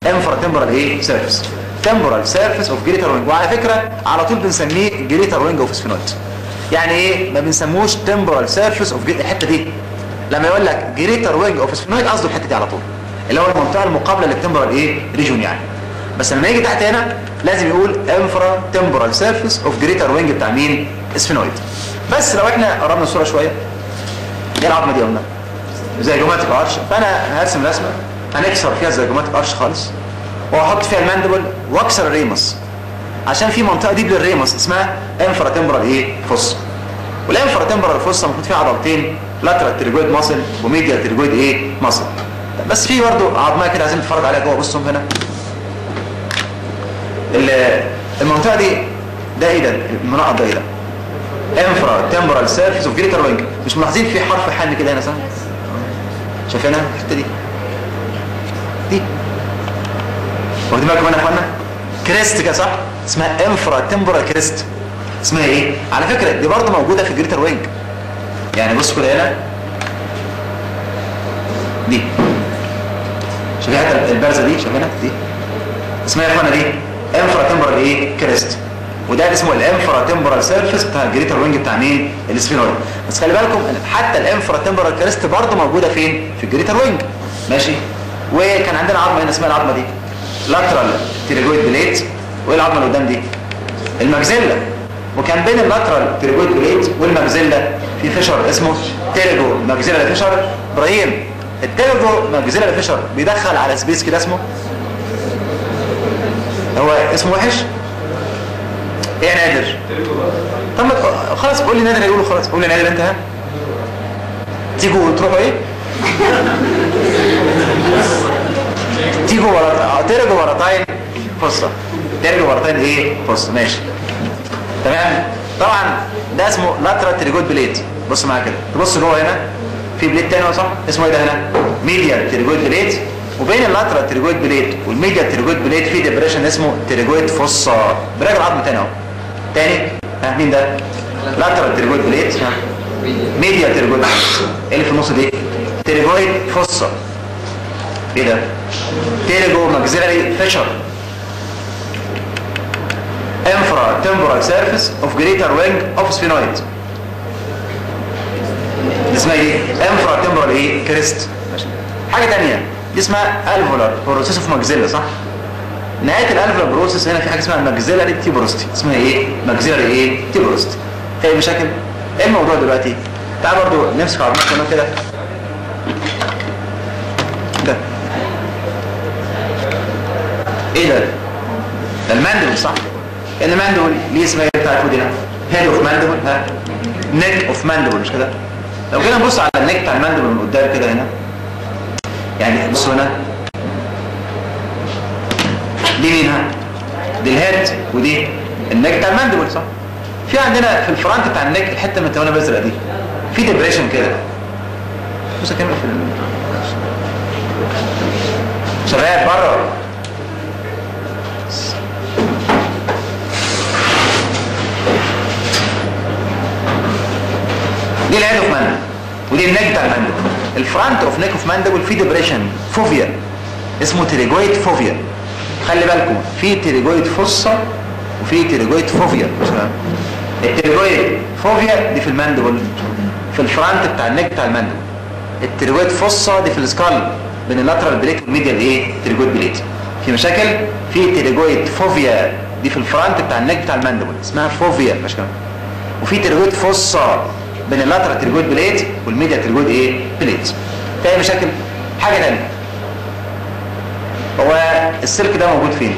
انفرا تمبرال ايه سيرفيس تمبرال سيرفيس اوف جريتر وينج وعلى فكره على طول بنسميه جريتر وينج اوف سفينويد يعني ايه ما بنسموش تمبرال سيرفيس اوف الحته دي لما يقول لك جريتر وينج اوف سفينويد قصده الحته دي على طول اللي هو المنطقه المقابله للتمبرال ايه ريجون يعني بس لما يجي تحت هنا لازم يقول انفرا تمبرال سيرفيس اوف جريتر وينج بتاع مين سفينويد بس لو احنا قربنا الصوره شويه دي العظمه دي قلنا زي جوماتيك ارش فانا هرسم رسمه هنكسر فيها زي جوماتيك ارش خالص واحط فيها الماندبل واكسر الريمس عشان في منطقه دي للريمس اسمها انفرا تمبرال ايه فوس والانفرا تمبرال فوس المفروض فيها عضلتين لاترال تريجويد ماسل وميديا تريجويد ايه ماسل بس في برضه عظمه كده عايزين نتفرج عليها جوه بصوا هنا المنطقه دي ده ايه ده المنقط ده ايه ده انفرا تمبرال سيرفيس اوف جريتر وينج مش ملاحظين في حرف حن كده هنا صح شايفينها الحته دي دي واخدين بالكم هنا يا اخوانا كريست كده صح اسمها انفرا تمبرال كريست اسمها ايه على فكره دي برضه موجوده في الجريتر وينج يعني بص كده هنا دي شايفين الحته البارزه دي شايفينها دي اسمها يا اخوانا دي انفرا تمبرال ايه كريست وده اسمه الانفرا تمبرال سيرفيس بتاع الجريتر وينج بتاع مين السفينويد بس خلي بالكم حتى الانفرا تمبرال كريست برضه موجوده فين في الجريتر وينج ماشي وكان عندنا عظمه هنا اسمها العظمه دي لاترال تيريجويد بليت وايه العظمه اللي قدام دي المجزله وكان بين اللاترال تيريجويد بليت والمجزله في فيشر اسمه تيريجو مجزله فيشر ابراهيم التيريجو مجزله فيشر بيدخل على سبيس كده اسمه هو اسمه وحش ايه نادر طب ما خلاص قول لي نادر يقولوا خلاص قول لي نادر انت ها تيجوا تروحوا ايه تيجوا ورا ترجوا ورطين فصة ترجوا ورطين ايه فصة ماشي تمام طبعا ده اسمه لاترال تريجويد بليت بص معايا كده تبص جوه هنا في بليت تاني صح اسمه ايه ده هنا ميديال تريجويد بليت وبين اللاترال تريجويد بليت والميديال تريجويد بليت في ديبريشن اسمه تريجويد فصة براجع العظم تاني اهو تاني ها مين ده لاترال تريجويد بليت ها ميديال تريجويد ايه اللي في النص دي تريجويد فصة ايه ده تيريجو ماكسيلاري فيشر انفرا تمبرال سيرفيس اوف جريتر وينج اوف سفينويد دي اسمها ايه انفرا تمبرال ايه كريست حاجه ثانيه دي اسمها الفولار بروسيس اوف ماكسيلا صح نهايه الالفولار بروسيس هنا في حاجه اسمها ماكسيلاري تيبروستي اسمها ايه ماكسيلاري ايه تيبروستي ايه مشاكل ايه الموضوع دلوقتي تعال برضو نمسك عظمتنا كده ده ايه ده ده الماندبل صح الماندبل ليه اسمها ايه بتاعت ودينا هيد اوف ماندبل ها نيك اوف ماندبل مش كده لو جينا نبص على النيك بتاع الماندبل من قدام كده هنا يعني بصوا هنا دي مين ها دي الهيد ودي النيك بتاع الماندبل صح في عندنا في الفرونت بتاع النيك الحته من التونه الازرق دي في ديبريشن كده بص كده في ال... شغال بره دي الهيد اوف ماندبل ودي النيك بتاع الماندبل الفرونت اوف نيك اوف ماندبل في ديبريشن فوفيا اسمه تيريجويد فوفيا خلي بالكم في تيريجويد فصة وفي تيريجويد فوفيا التيريجويد فوفيا دي في الماندبل في الفرونت بتاع النيك بتاع الماندبل التيريجويد فصة دي في السكال بين اللاترال بريك والميديال ايه تيريجويد بليت في مشاكل في تيريجويد فوفيا دي في الفرونت بتاع النيك بتاع الماندبل اسمها فوفيا مش كده وفي تيريجويد فصة بين اللاترال تيريجويد بليت والميديا تيريجويد ايه بليت في مشاكل حاجه ثانيه هو السلك ده موجود فين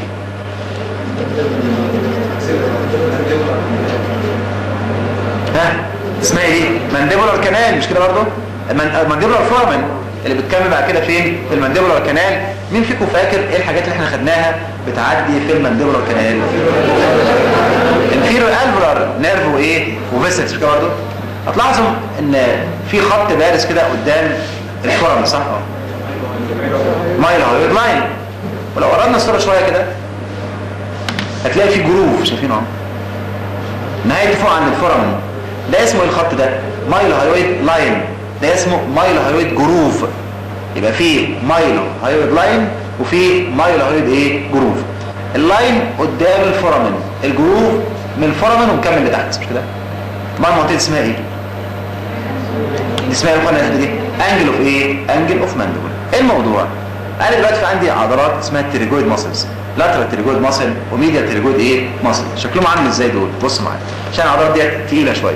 ها اسمها ايه مانديبولار كانال مش كده برضه المانديبولار فورمن اللي بتكمل بعد كده فين في المانديبولار كانال مين فيكم فاكر ايه الحاجات اللي احنا خدناها بتعدي في المانديبولار كانال الفيرو الفولار نيرف وايه وفيسلز كده برضه هتلاحظوا ان في خط بارز كده قدام الفورم صح اه مايل هايويد لاين ولو قربنا الصوره شويه كده هتلاقي في جروف شايفينه اهو نهايته فوق عند الفورم ده اسمه ايه الخط ده مايل هايويد لاين ده اسمه مايل هايويد جروف يبقى في مايلو هايويد لاين وفي مايلوهيد ايه جروف اللاين قدام الفورامين الجروف من الفورامين ومكمل لتحت مش كده ما المنطقه دي اسمها ايه دي اسمها ايه القناه دي انجل اوف ايه انجل اوف ماندبل ايه الموضوع انا دلوقتي في عندي عضلات اسمها التريجويد ماسلز لاترال تريجويد ماسل وميديا تريجويد ايه ماسل شكلهم عامل ازاي دول بص معايا عشان العضلات دي تقيله شويه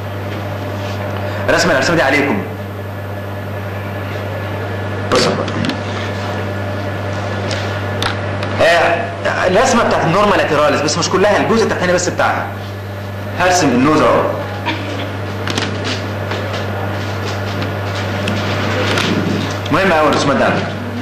رسم الارسام دي عليكم بصوا آه الرسمه بتاعت النورما لاتراليس بس مش كلها الجزء التحتاني بس بتاعها هرسم النوز اهو مهم قوي الرسومات ده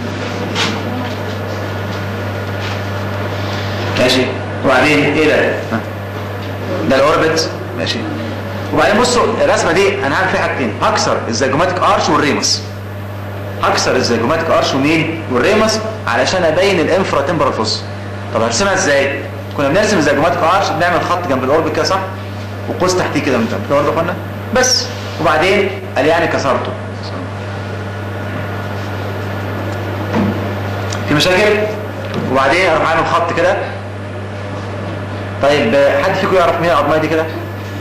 ماشي وبعدين ايه ده ها. ده الاوربت ماشي وبعدين بصوا الرسمه دي انا هعمل فيها حاجتين هكسر الزيجوماتيك ارش والريمس هكسر الزيجوماتيك ارش ومين والريمس علشان ابين الانفرا تمبرال فوس طب هرسمها ازاي كنا بنرسم الزيجوماتيك ارش بنعمل خط جنب الاوربت كده صح وقوس تحتيه كده من تحت برضه قلنا بس وبعدين قال يعني كسرته في مشاكل وبعدين اروح عامل خط كده طيب حد فيكم يعرف مين العظمه دي كده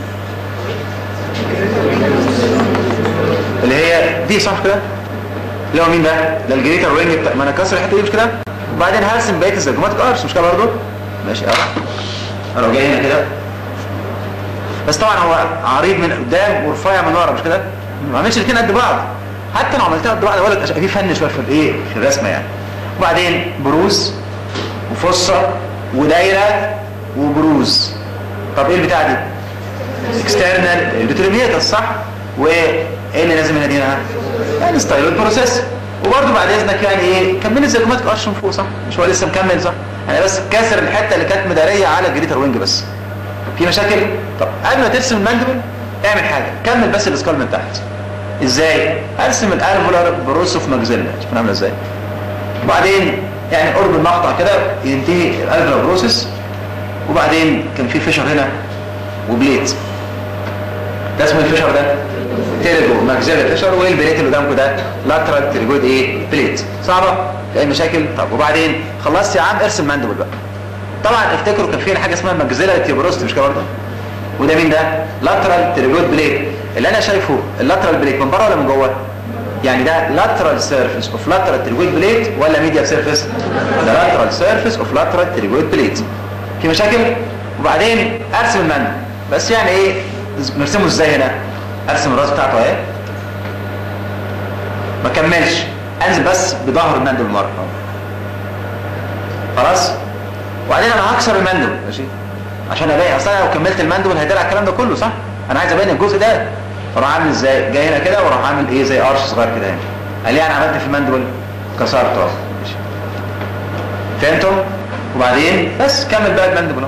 اللي هي دي صح كده اللي هو مين ده ده الجريتر وينج بتاع ما انا كسر الحته دي مش كده وبعدين هرسم بقيه الزجماتيك ارش مش كده برضه ماشي اه اروح جاي هنا كده بس طبعا هو عريض من قدام ورفيع من ورا مش كده ما عملش الاثنين قد بعض حتى لو عملتها قد بعض اقول لك في فن شويه في الايه في الرسمه يعني وبعدين بروز وفصه ودايره وبروز طب ايه البتاع دي اكسترنال البتريميتس صح وايه اللي لازم هنا دي هنا يعني ستايل بروسيس وبرده بعد اذنك يعني ايه كمل الزيجوماتيك ارش من فوق صح مش هو لسه مكمل صح انا بس كاسر الحته اللي كانت مداريه على الجريتر وينج بس في مشاكل طب قبل ما ترسم الماندبل اعمل حاجه كمل بس الاسكال من تحت ازاي ارسم الالفولار بروسوف ماجزيلا شوف عامله ازاي وبعدين يعني قرب المقطع كده ينتهي الالفولار بروسيس وبعدين كان في فيشر هنا وبليت ده اسمه الفيشر ده تيرجو ماكسيلا فيشر وايه البليت اللي قدامكم ده لاترال تيرجويد ايه بليت صعبه اي مشاكل طب وبعدين خلصت يا عم ارسم ماندبل بقى طبعا افتكروا كان في حاجه اسمها ماكسيلا تيبروست مش كده برضه وده مين ده لاترال تيرجويد بليت اللي انا شايفه اللاترال بليت من بره ولا من جوه يعني ده lateral surface of lateral pterygoid plate ولا medial surface ده lateral surface of lateral pterygoid plate في مشاكل وبعدين ارسم المندل بس يعني ايه نرسمه ازاي هنا ارسم الراس بتاعته اهي ما كملش انزل بس بظهر المندل مره خلاص وبعدين انا هكسر المندل ماشي عشان ابين اصل انا لو كملت المندل هيدلع الكلام ده كله صح انا عايز ابين الجزء ده فراح عامل ازاي جاي هنا كده وراح عامل ايه زي قرش صغير كده هنا قال لي انا عملت في المندل كسرته اهو ماشي فهمتم وبعدين بس كمل بقى المندل اهو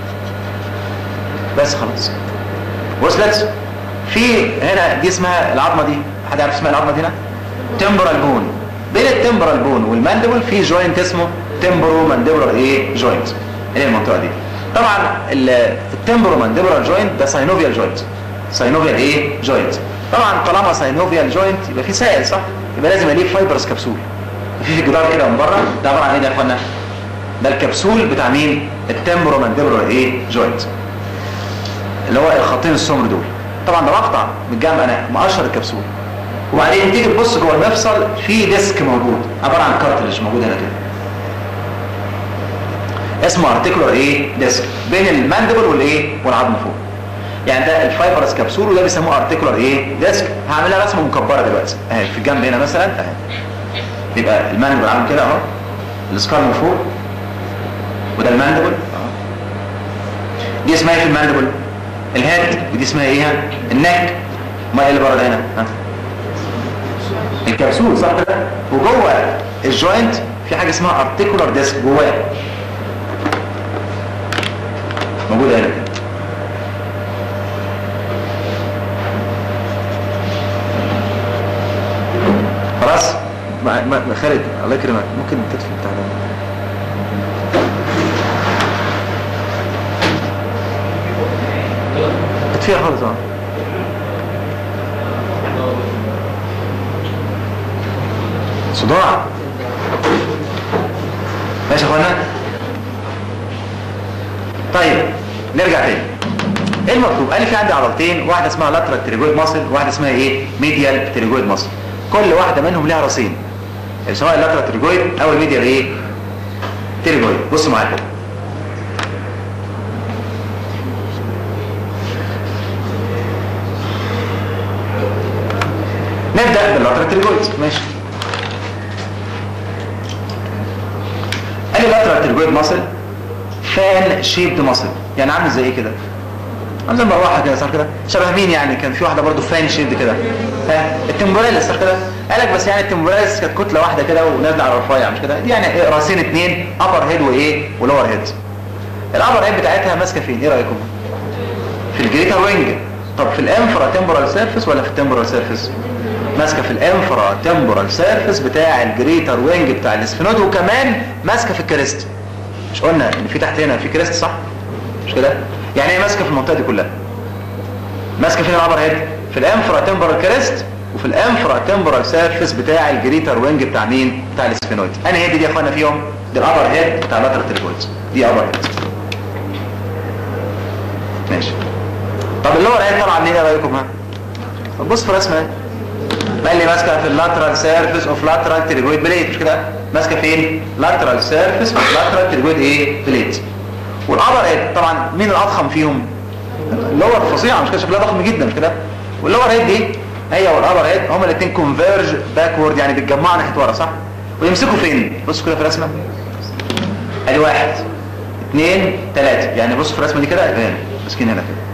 بس خلاص وصلت في هنا دي اسمها العظمه دي حد عارف اسمها العظمه دي هنا تمبرال بون بين التمبرال بون والماندبل في جوينت اسمه تمبرو مانديبولار ايه جوينت هي المنطقه دي طبعا التمبرو مانديبولار جوينت ده ساينوفيال جوينت ساينوفيال ايه جوينت طبعا طالما ساينوفيال جوينت يبقى في سائل صح يبقى لازم يبقى ليه فايبرس كبسول في في جدار كده من بره ده عباره عن ايه ده يا اخوانا ده الكبسول بتاع مين التمبرو مانديبولار ايه جوينت اللي هو الخطين السمر دول طبعا ده مقطع بالجنب انا مقشر الكبسول وبعدين تيجي تبص جوه المفصل في ديسك موجود عباره عن كارتلج موجود هنا كده اسمه ارتيكولار ايه ديسك بين الماندبل والايه والعظم فوق يعني ده الفايبرس كبسول وده بيسموه ارتيكولار ايه ديسك هعملها رسمه مكبره دلوقتي اهي في الجنب هنا مثلا اهي يبقى الماندبل عامل كده اهو السكار من فوق وده الماندبل اهو دي اسمها ايه في الماندبل الهيد ودي اسمها ايه النك ما ايه اللي بره ده هنا ها الكبسول صح كده وجوه الجوينت في حاجه اسمها ارتيكولار ديسك جواه موجوده هنا كده خلاص ما ما خالد الله يكرمك ممكن تطفي بتاع ده اطفيها خالص اه صداع ماشي يا اخوانا طيب نرجع تاني ايه المطلوب قال لي في عندي عضلتين واحده اسمها لاترال تريجويد ماسل وواحده اسمها ايه ميديال تريجويد ماسل كل واحده منهم ليها راسين سواء اللاترال تريجويد او الميديال ايه تريجويد بصوا معايا كده نبدا باللاترال تريجويد ماشي قال لي لاترال تريجويد ماسل فان شيبد ماسل يعني عامل زي ايه كده عامل زي مروحه كده صار كده شبه مين يعني كان في واحده برضو فان شيبد كده ها التمبوراليس صار كده قال لك بس يعني التمبوراليس كانت كتله واحده كده ونازله على الرفيع مش كده دي يعني إيه راسين اثنين ابر هيد وايه ولور هيد الابر هيد بتاعتها ماسكه فين ايه رايكم في الجريتر وينج طب في الانفرا تمبورال سيرفيس ولا في التمبورال سيرفيس ماسكه في الانفرا تمبورال سيرفيس بتاع الجريتر وينج بتاع الاسفنود وكمان ماسكه في الكريست مش قلنا ان في تحت هنا في كريست صح مش كده يعني هي ماسكه في المنطقه دي كلها ماسكه فين الابر هيد في الانفرا تمبورال كريست وفي الانفرا تمبورال سيرفيس بتاع الجريتر وينج بتاع مين بتاع الاسفنود انا هيد دي يا اخوانا فيهم دي الابر هيد بتاع اللاترال تريجويد دي ابر هيد ماشي طب اللور هيد طبعا ليه رايكم ها طب بص في الرسمه قال لي ماسكه في اللاترال سيرفيس اوف لاترال تريجويد بليت مش كده ماسكه فين لاترال سيرفيس اوف لاترال تريجويد ايه بليت والابر هيد طبعا مين الاضخم فيهم اللور فظيعه مش كده شكلها ضخم جدا مش كده واللور هيد دي هي والابر هيد هما الاثنين كونفيرج باكورد يعني بيتجمعوا ناحيه ورا صح ويمسكوا فين بصوا كده في الرسمه ادي واحد اثنين ثلاثه يعني بصوا في الرسمه دي كده هنا ماسكين هنا كده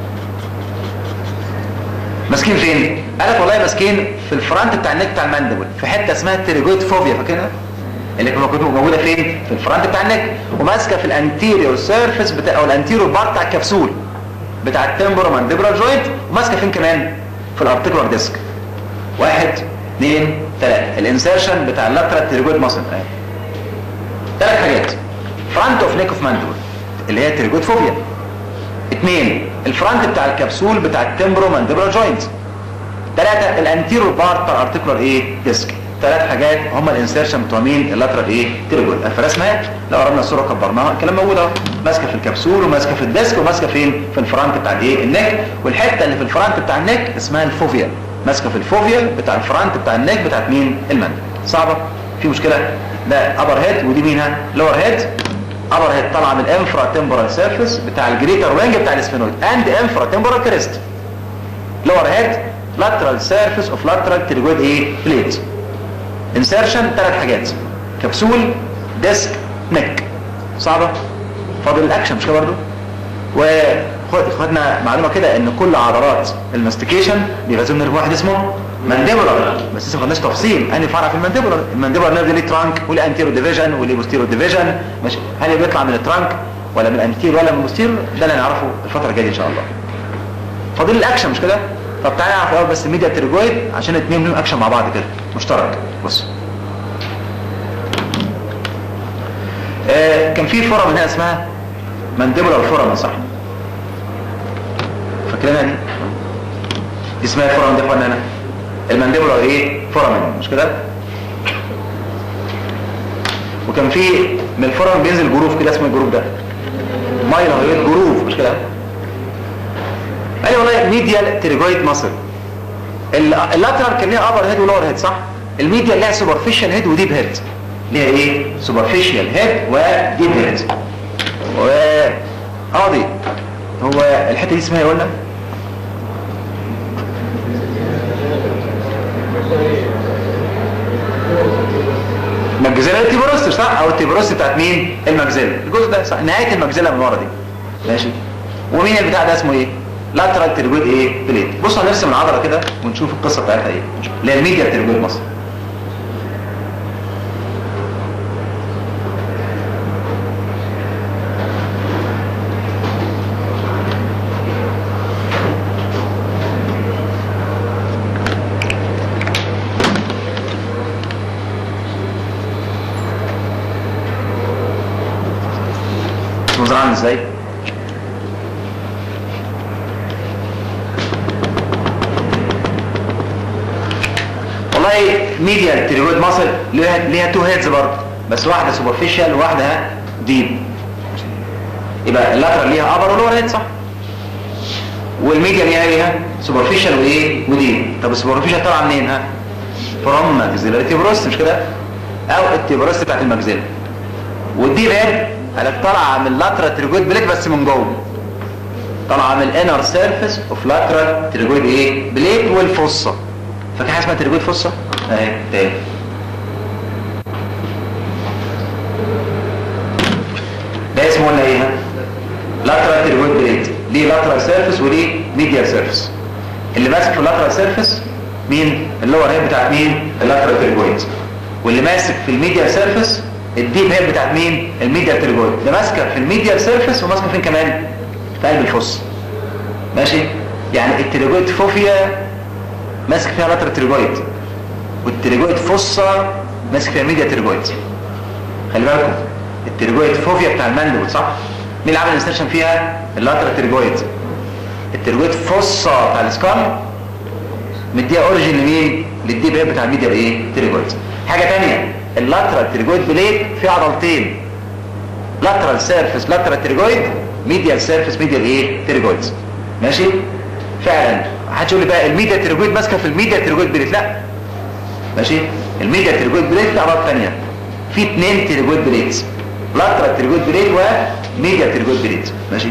ماسكين فين قال لك والله ماسكين في الفرونت بتاع النك بتاع الماندبل في حته اسمها التريجويد فوبيا فاكرها اللي كانت موجوده فين في الفرونت بتاع النك وماسكه في الانتيريور سيرفيس بتاع او الانتيريور بارت بتاع الكبسول بتاع التمبرو مانديبولار جوينت وماسكه فين كمان في الارتيكولار ديسك واحد اثنين ثلاثه الانسيرشن بتاع اللاترال تريجويد ماسل ثلاث حاجات فرونت اوف نيك اوف ماندبل اللي هي التريجويد فوبيا اثنين الفرونت بتاع الكبسول بتاع التمبرو مانديبولار جوينت ثلاثة الانتيرور بارت بتاع الارتيكولار ايه ديسك ثلاث حاجات هم الانسيرشن بتوع مين اللاترال ايه تيرجول فرسمها لو قربنا الصوره كبرناها الكلام موجود اهو ماسكه في الكبسول وماسكه في الديسك وماسكه فين في الفرونت بتاع الايه النك والحته اللي في الفرونت بتاع النك اسمها الفوفيا ماسكه في الفوفيا بتاع الفرونت بتاع النك بتاعت مين المندل صعبه في مشكله ده ابر هيد ودي مينها لور هيد ابر هيد طالعه من الانفرا تمبرال سيرفيس بتاع الجريتر وينج بتاع الاسفينويد اند انفرا تمبرال كريست لور هيد lateral surface of lateral pterygoid ايه plate insertion ثلاث حاجات كبسول ديسك نك صعبة فاضل الاكشن مش كده برضه وخدنا معلومة كده ان كل عضلات الماستيكيشن بيبقى لازم نيرف واحد اسمه مانديبولار بس لسه ما خدناش تفصيل انهي فرع في المانديبولار المانديبولار نيرف ليه ترانك وليه انتيرو ديفيجن وليه بوستيرو ديفيجن ماشي هل بيطلع من الترانك ولا من الانتيرو ولا من البوستيرو ده اللي هنعرفه الفترة الجاية ان شاء الله فاضل الاكشن مش كده طب تعالى نعرف الاول بس الميديا تريجويد عشان الاثنين لهم اكشن مع بعض كده مشترك بص آه كان في فورم هنا اسمها مانديبولار فورم صح فاكرينها دي دي اسمها فورم دي اخوانا هنا المانديبولار ايه فورم مش كده وكان في من الفورم بينزل جروف كده اسمه الجروف ده مايلر جروف مش كده ايوه والله ميديال تريجويد ماسل اللاترال كان ليها ابر هيد ولور هيد صح الميديال ليها سوبرفيشال هيد وديب هيد ليها ايه سوبرفيشال هيد وديب هيد و قاضي هو الحته دي اسمها ايه قلنا المجزله التيبروست صح او التيبروست بتاعت مين المجزله الجزء ده صح نهايه المجزله من ورا دي ماشي ومين البتاع ده اسمه ايه لاترال تريجويد ايه بليت بص هنرسم العضله كده ونشوف القصه بتاعتها ايه اللي هي الميديا تريجويد مصر مزرعه ازاي والله ميديا تريجويد ماسل ليها ليها تو هيدز برضه بس واحده سوبرفيشال وواحده ديب يبقى اللاترال ليها ابر ولور هيد صح والميديا ليها ليها سوبرفيشال وايه وديب طب السوبرفيشال طالعه منين ها فروم ماكسيلاري تيبروست مش كده او التيبروست بتاعت الماكسيلا والديب هيد قالك طالعه من اللاترال تريجويد بليت بس من جوه طالعه من الانر سيرفيس اوف لاترال تريجويد ايه بليت والفصه فاكر حاجه اسمها تريجويد فصه اهي تاني ده اسمه قلنا ايه لاترال تريجويد بليت ليه لاترال سيرفيس وليه ميديال سيرفيس اللي ماسك في اللاترال سيرفيس مين اللور هيد بتاعت مين اللاترال تريجويد واللي ماسك في الميديال سيرفيس الديب هيد بتاعت مين الميديال تريجويد ده ماسكه في الميديال سيرفيس وماسكه فين كمان في قلب الفص ماشي يعني التريجويد فوفيا ماسك فيها لاترال تريجويد والتريجويد فصة ماسك فيها ميديا تريجويد خلي بالكم التريجويد فوفيا بتاع الماندبل صح مين اللي عمل انسرشن فيها اللاترال تريجويد التريجويد فصة بتاع السكال مديها اوريجين لمين للديب هيد بتاع الميديا ايه تريجويد حاجه ثانيه اللاترال تريجويد بليت فيه عضلتين لاترال سيرفيس لاترال تريجويد ميديال سيرفيس ميديال ايه تريجويد ماشي فعلا محدش يقول لي بقى الميديا تريجويد ماسكه في الميديا تريجويد بليت لا ماشي الميديا تريجويد بليت في اعراض ثانيه في اثنين تريجويد بليتس لاترال تريجويد بليت وميديا تريجويد بليت ماشي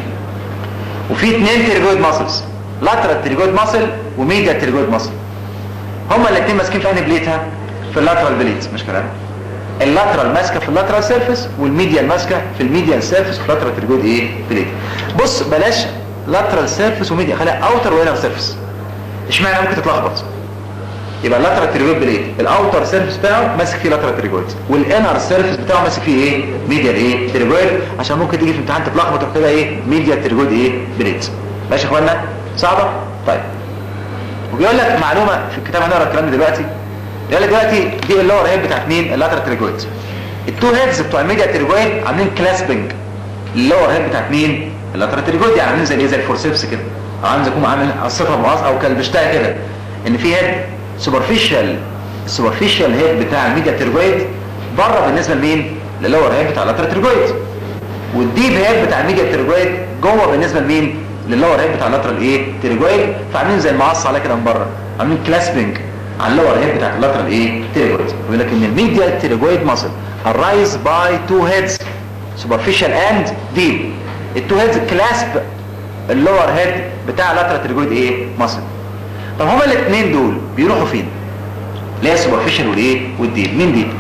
وفي اثنين تريجويد ماسلز لاترال تريجويد ماسل وميديا تريجويد ماسل هما الاثنين ماسكين في انهي بليتها في اللاترال بليت مش كلام اللاترال ماسكه في اللاترال سيرفيس والميديال ماسكه في الميديال سيرفيس في اللاترال تريجويد ايه بليت بص بلاش لاترال سيرفيس وميديا خليها اوتر وانر سيرفيس اشمعنى ممكن تتلخبط يبقى اللاترال تريجويد بليت الاوتر سيرفيس بتاعه ماسك فيه لاترال تريجويد والانر سيرفيس بتاعه ماسك فيه ايه ميديال ايه تريجويد عشان ممكن تيجي في امتحان تتلخبط تروح كده ايه ميديال تريجويد ايه بليت ماشي يا اخوانا صعبه طيب وبيقول لك معلومه في الكتاب هنقرا الكلام ده دلوقتي يقول لك دلوقتي دي اللور هيد بتاعت مين اللاترال تريجويد التو هيدز بتوع الميديا تريجويد عاملين كلاسبنج اللور هيد بتاعت مين اللاترال تريجويد يعني عاملين زي ايه زي الفورسيبس كده او عامل زي يكون عامل قصتها بمقص او كلبشتها كده ان في هيد سوبرفيشال السوبرفيشال هيد بتاع الميديا تريجويد بره بالنسبه لمين للور هيد بتاع اللاترال تريجويد والديب هيد بتاع الميديا تريجويد جوه بالنسبه لمين للور هيد بتاع اللاترال ايه تريجويد فعاملين زي المقص عليها كده من بره عاملين كلاسبنج على اللور هيد بتاعت اللاترال ايه تيريجويد بيقول لك ان الميديال تيريجويد ماسل arise by two heads superficial and deep التو هيدز كلاسب اللور هيد بتاع اللاترال تيريجويد ايه ماسل طب هما الاثنين دول بيروحوا فين اللي هي السوبرفيشال والايه والديب مين دي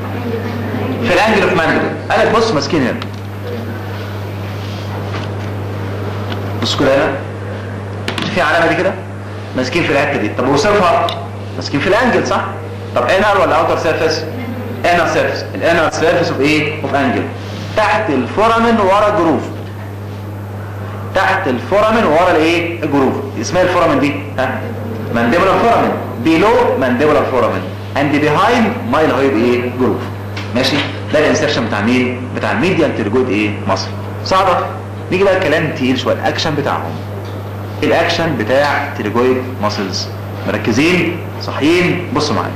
في الانجل اوف ماندبل قال لك بص ماسكين هنا بص كده هنا في علامه دي كده ماسكين في الحته دي طب وصفها ماسكين في الانجل صح طب انر ولا اوتر سيرفيس انر سيرفيس الانر سيرفيس اوف ايه اوف انجل تحت الفورامين ورا الجروف تحت الفورامين ورا الايه الجروف اسمها الفورامين دي ها مانديبولار فورامين بيلو مانديبولار فورامين اند بيهايند مايلهويد ايه جروف ماشي ده الانسرشن بتاع مين بتاع الميديال ترجود ايه مصر صعبه نيجي بقى الكلام تقيل شويه الاكشن بتاعهم الاكشن بتاع تريجويد ماسلز مركزين صحيين بصوا معايا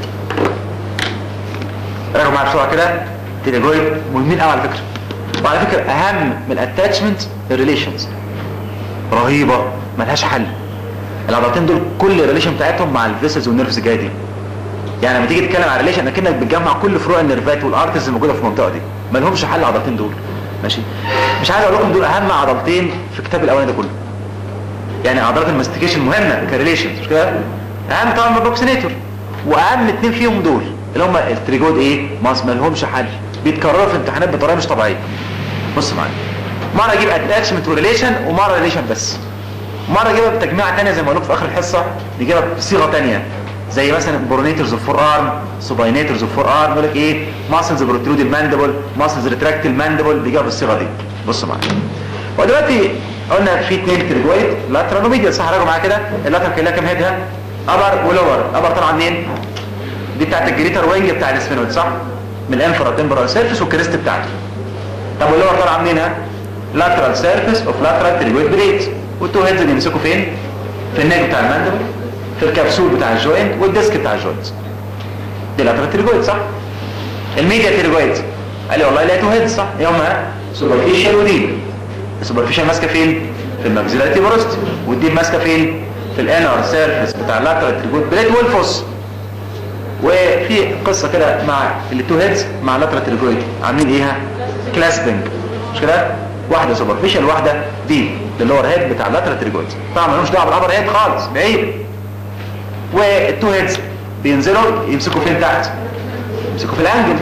راجعوا معايا بسرعه كده تريجويد مهمين قوي على فكره وعلى فكره اهم من الاتاتشمنت الريليشنز رهيبه ملهاش حل العضلتين دول كل الريليشن بتاعتهم مع الفيسلز والنيرفز الجايه دي يعني لما تيجي تتكلم على ريليشن اكنك بتجمع كل فروع النيرفات والارتز الموجوده في المنطقه دي ما لهمش حل العضلتين دول ماشي مش عايز اقول لكم دول اهم عضلتين في الكتاب الاولاني ده كله يعني عضلات الماستيكيشن مهمه كريليشن مش كده اهم طبعا البروكسينيتور واهم اثنين فيهم دول اللي هم التريجود ايه ماس ما لهمش حل بيتكرروا في امتحانات بطريقه مش طبيعيه بص معايا مره اجيب اتاتشمنت وريليشن ومره ريليشن بس مره اجيبها بتجميعه ثانيه زي ما قلت في اخر الحصه نجيبها بصيغه ثانيه زي مثلا برونيتورز اوف فور ارم سوباينيتورز اوف فور ارم يقول لك ايه ماسلز بروترود الماندبل ماسلز ريتراكت الماندبل بيجيبها بالصيغه دي بص معايا ودلوقتي قلنا في اثنين تريجويد لاترال وميديال صح راجعوا معايا كده اللاترال كان لها كام هيدها ابر ولور ابر طالعه منين دي بتاعت الجريتر وينج بتاع الاسفينويد صح من الانفرا تمبرال سيرفيس والكريست بتاعته طب واللور طالعه منين ها لاترال سيرفيس اوف لاترال تريجويد بليت والتو هيدز اللي يمسكوا فين في النيك بتاع الماندبل في الكبسول بتاع الجوينت والديسك بتاع الجوينت دي لاترال تريجويد صح الميديا تيرجويد قال لي والله لقيته هيد صح ايه هما سوبرفيشال وديب السوبرفيشال ماسكه فين في الماكسيلاري تيبروست والديب ماسكه فين في الانر سيرفيس بتاع اللاترال تيرجويد بليت والفوس وفي قصه كده مع التو هيدز مع اللاترال تيرجويد عاملين ايه كلاسبنج مش كده واحده سوبرفيشال واحده ديب اللور هيد بتاع اللاترال تيرجويد طبعا ملوش دعوه بالابر هيد خالص بعيد والتو هيدز بينزلوا يمسكوا فين تحت يمسكوا في الانجل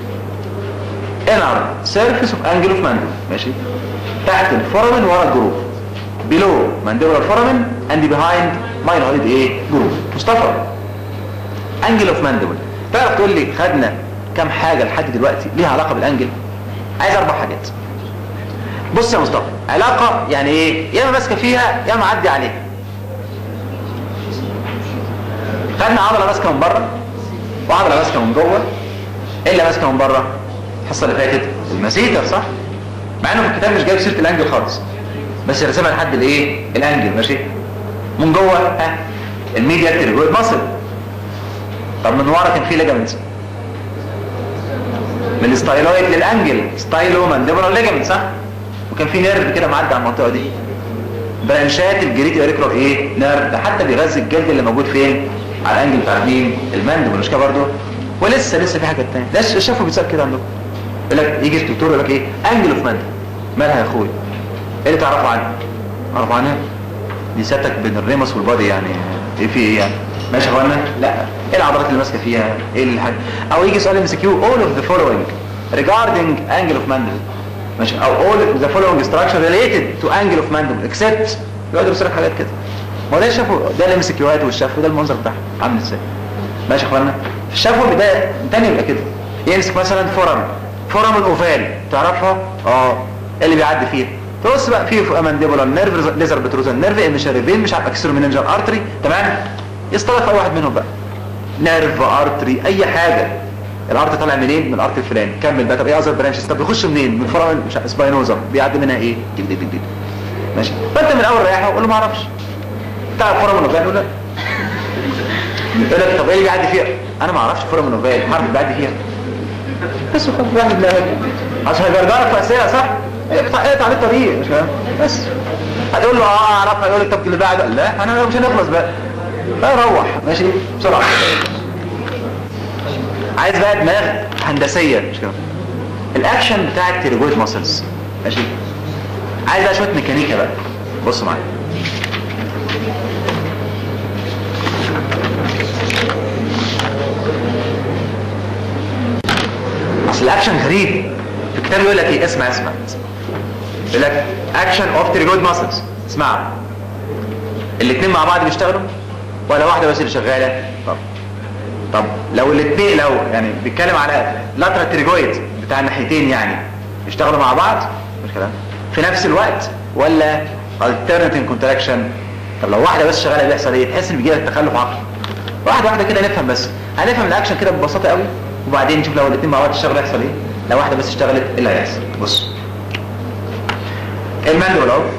انر سيرفيس اوف انجل اوف ماندل ماشي تحت الفورامين ورا الجروب بيلو مانديبولار فورامين اند بيهايند مايلويد ايه جروب مصطفى انجل اوف مانديبل تعرف تقول لي خدنا كام حاجه لحد دلوقتي ليها علاقه بالانجل عايز اربع حاجات بص يا مصطفى علاقه يعني ايه يا اما ماسكه فيها يا اما معدي عليها خدنا عضله ماسكه من بره وعضله ماسكه من جوه ايه اللي ماسكه من بره الحصه اللي فاتت المسيتر صح مع انه في الكتاب مش جايب سيره الانجل خالص بس رسمها لحد الايه الانجل ماشي من جوه ها الميديا تيرجويد ماسل طب من ورا كان في ليجامنت من الستايلويد للانجل ستايلو مانديبولار ليجامنت صح وكان في نيرف كده معدي على المنطقه دي برانشات الجريتي اوريكولار ايه نيرف ده حتى بيغذي الجلد اللي موجود فين على الانجل بتاع مين المانديبول مش كده برضه ولسه لسه في حاجه ثانيه ده شافوا بيسال كده عندكم يقول لك يجي الدكتور يقول لك ايه انجل اوف مانديبول مالها يا اخويا ايه اللي تعرفوا عنها تعرفوا عنها دي ساتك بين الريمس والبادي يعني ايه في ايه يعني ماشي يا اخوانا لا ايه العضلات اللي ماسكه فيها ايه اللي حاجة. او يجي سؤال ام سي كيو all of the following regarding angle of mandible ماشي او all of the following structure related to angle of mandible except يقعد يرسل لك حاجات كده ما هو ده شافوا ده الام سي كيوهات والشف وده المنظر بتاعها عامل ازاي ماشي يا اخوانا في الشفوي البدايه تاني يبقى كده يمسك مثلا فورم فورم الاوفال تعرفها اه ايه اللي بيعدي فيها تبص بقى فيه مانديبولار نيرف ليزر بتروزال نيرف مش ريفين مش عارف اكسر مننجر ارتري تمام يصطلح اي واحد منهم بقى نيرف ارتري اي حاجه الارتري طالع منين من الارتري الفلاني كمل بقى طب ايه اذر برانشز طب بيخش منين من فرع مش سباينوزا بيعدي منها ايه دي دي دي دي. ماشي فانت من اول ريحه قول له ما اعرفش تعرف فرع من الوفاه يقول لك يقول لك طب ايه اللي بيعدي فيها انا ما اعرفش فرع من الوفاه عارف اللي بيعدي فيها بس خلاص واحد لا عشان هيجرجرك في اسئله صح اقطع اقطع عليه الطريق مش فاهم بس هتقول له اه اعرفها يقول لك طب اللي بعده لا انا مش هنخلص بقى لا روح ماشي بسرعه عايز بقى دماغ هندسيه مش كده الاكشن بتاع التيرجويد ماسلز ماشي عايز بقى شويه ميكانيكا بقى بص معايا اصل الاكشن غريب في الكتاب يقول لك ايه اسمع اسمع يقول لك اكشن اوف تيرجويد ماسلز اسمع الاثنين مع بعض بيشتغلوا ولا واحده بس اللي شغاله طب طب لو الاثنين لو يعني بيتكلم على لاترال تيرجويد بتاع الناحيتين يعني يشتغلوا مع بعض مش كده في نفس الوقت ولا alternating contraction طب لو واحده بس شغاله بيحصل ايه تحس ان بيجي لك تخلف عقلي واحده واحده كده نفهم بس هنفهم الاكشن كده ببساطه قوي وبعدين نشوف لو الاثنين مع بعض اشتغلوا يحصل ايه لو واحده بس اشتغلت ايه اللي هيحصل بص الماندول اهو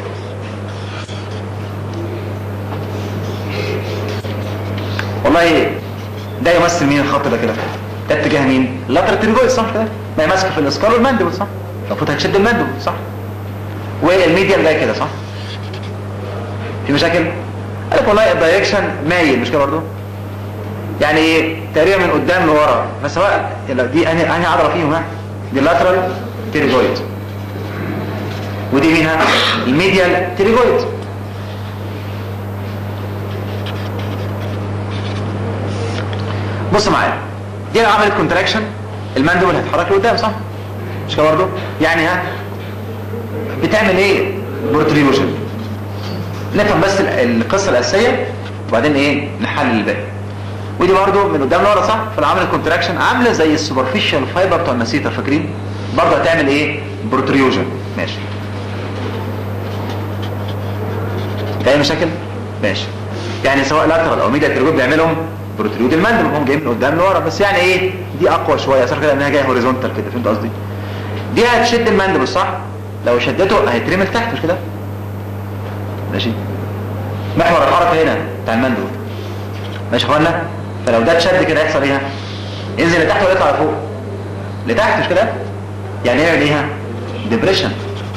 والله ده يمثل مين الخط ده كده ده اتجاه مين اللاترال تريجويد صح كده ما هي ماسكه في الاسكال والماندبل صح المفروض هتشد الماندبل صح والميديال ده كده صح في مشاكل قال لك والله الدايركشن مايل مش كده برضه يعني ايه تقريبا من قدام لورا فسواء دي انهي انهي عضله فيهم ها دي اللاترال تريجويد ودي مين ها الميديال تريجويد بص معايا دي لو عملت كونتراكشن الماندبل هيتحرك لقدام صح مش كده برضه يعني ها بتعمل ايه بروتريوجن نفهم بس القصه الاساسيه وبعدين ايه نحلل الباقي ودي برضه من قدام لورا صح فلو عملت كونتراكشن عامله زي السوبرفيشال فايبر بتوع المسيطه فاكرين برضه هتعمل ايه بروتريوجن ماشي في اي مشاكل ماشي يعني سواء لاترال او ميديا ترجوب بيعملهم بروتريود الماندبل هم جايين من قدام لورا بس يعني ايه دي اقوى شويه صار كده انها جايه هوريزونتال كده فهمت قصدي دي هتشد الماندبل صح لو شدته هيترمي لتحت مش كده ماشي محور الحركه هنا بتاع الماندبل ماشي يا اخوانا فلو ده اتشد كده هيحصل ايه ينزل لتحت ولا يطلع لفوق لتحت مش كده يعني يعمل ايه ديبريشن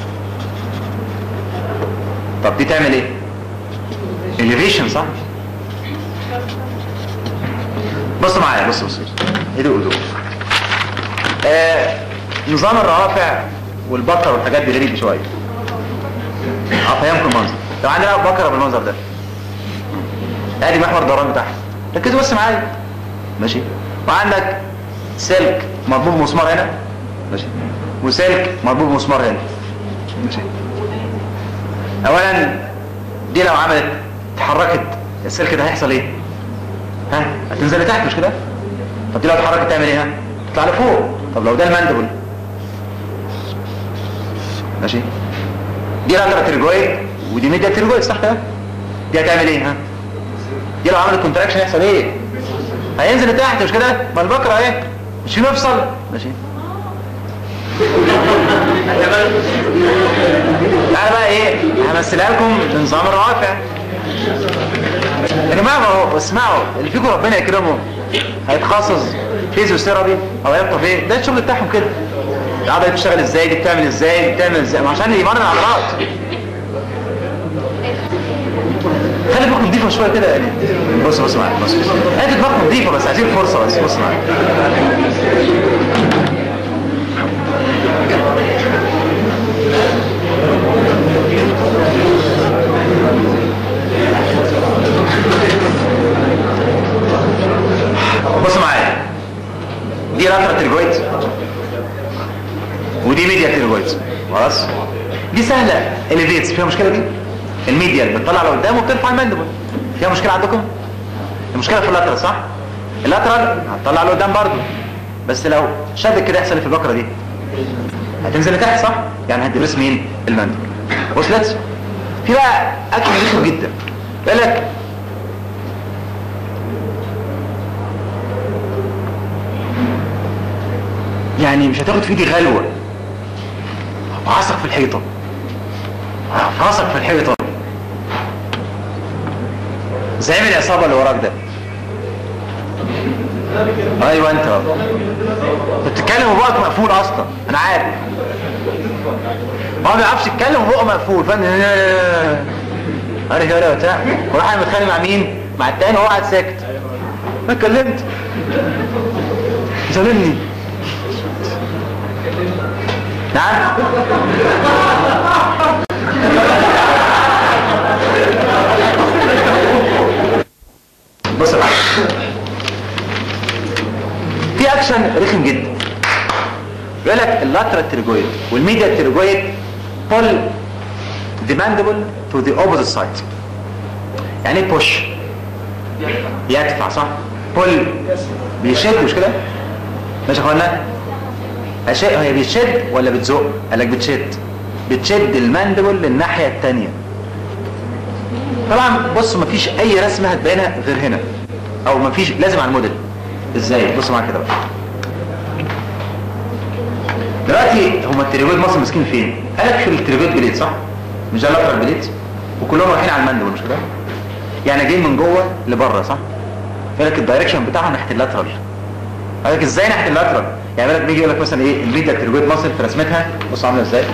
طب دي تعمل ايه elevation صح بصوا معايا بصوا بصوا هدوء هدوء آه نظام الروافع والبكر والحاجات دي غريب شويه افهمكم المنظر لو عندنا بكره بالمنظر ده ادي محور الدوران بتاعها ركزوا بس معايا ماشي وعندك سلك مربوط بمسمار هنا ماشي وسلك مربوط بمسمار هنا ماشي اولا دي لو عملت اتحركت السلك ده هيحصل ايه ها هتنزل لتحت مش كده طب دي لو اتحركت تعمل ايه ها تطلع لفوق طب لو ده الماندبل ماشي دي لاترال تريجويد ودي ميديا تريجويد صح كده دي هتعمل ايه ها دي لو عملت كونتراكشن هيحصل ايه هينزل لتحت مش كده ما البكره اهي مش في مفصل ماشي تعالى بقى ايه همثلها لكم بنظام الروافع يا جماعه ما هو اسمعوا اللي فيكم ربنا يكرمه هيتخصص فيزيوثيرابي او علاج طبيعي ده الشغل بتاعهم كده العضله بتشتغل ازاي دي بتعمل ازاي دي بتعمل ازاي ما عشان يمرن العضلات خلي بالكم نضيفه شويه كده يعني بص بص معايا بص بص ادي دماغكم نضيفه بس عايزين فرصه بس بص معايا بص معايا دي لاترال تريجويد ودي ميديا تريجويد خلاص دي سهله اليفيتس فيها مشكله دي الميديا بتطلع لقدام وبترفع الماندبل فيها مشكله عندكم المشكله في اللاترال صح اللاترال هتطلع لقدام برضه بس لو شدت كده يحصل في البكره دي هتنزل لتحت صح يعني هتدرس مين الماندبل وصلت في بقى اكل رخم جدا يقول لك يعني مش هتاخد في ايدي غلوه عصق في الحيطه عصق في الحيطه زعيم العصابه اللي وراك ده ايوه انت انت بتتكلم وبقك مقفول اصلا انا عارف ما هو ما بيعرفش يتكلم وبقه مقفول فاهم عارف يا بتاع وراح انا متخانق مع مين مع التاني وهو قاعد ساكت ما اتكلمت ظالمني نعم بص يا معلم. في اكشن رخم جدا يقول لك اللاترال تريجويد والميديا تريجويد pull the mandible to the opposite side يعني ايه push يدفع صح pull بيشد مش كده ماشي يا اخوانا أشياء هي بتشد ولا بتزق قال لك بتشد بتشد الماندبل للناحيه الثانيه طبعا بص مفيش اي رسمه هتبينها غير هنا او مفيش لازم على الموديل ازاي بص معايا كده بقى دلوقتي هما التريبيوت مصر ماسكين فين قال لك في التريبيوت بليت صح مش ده اللاترال بليت وكلهم رايحين على الماندبل مش كده يعني جايين من جوه لبره صح قال لك الدايركشن بتاعهم ناحيه اللاترال قال لك ازاي ناحيه اللاترال يعني بالك بيجي يقول لك مثلا ايه الميديا تريبيوت مصر في رسمتها بص عامله ازاي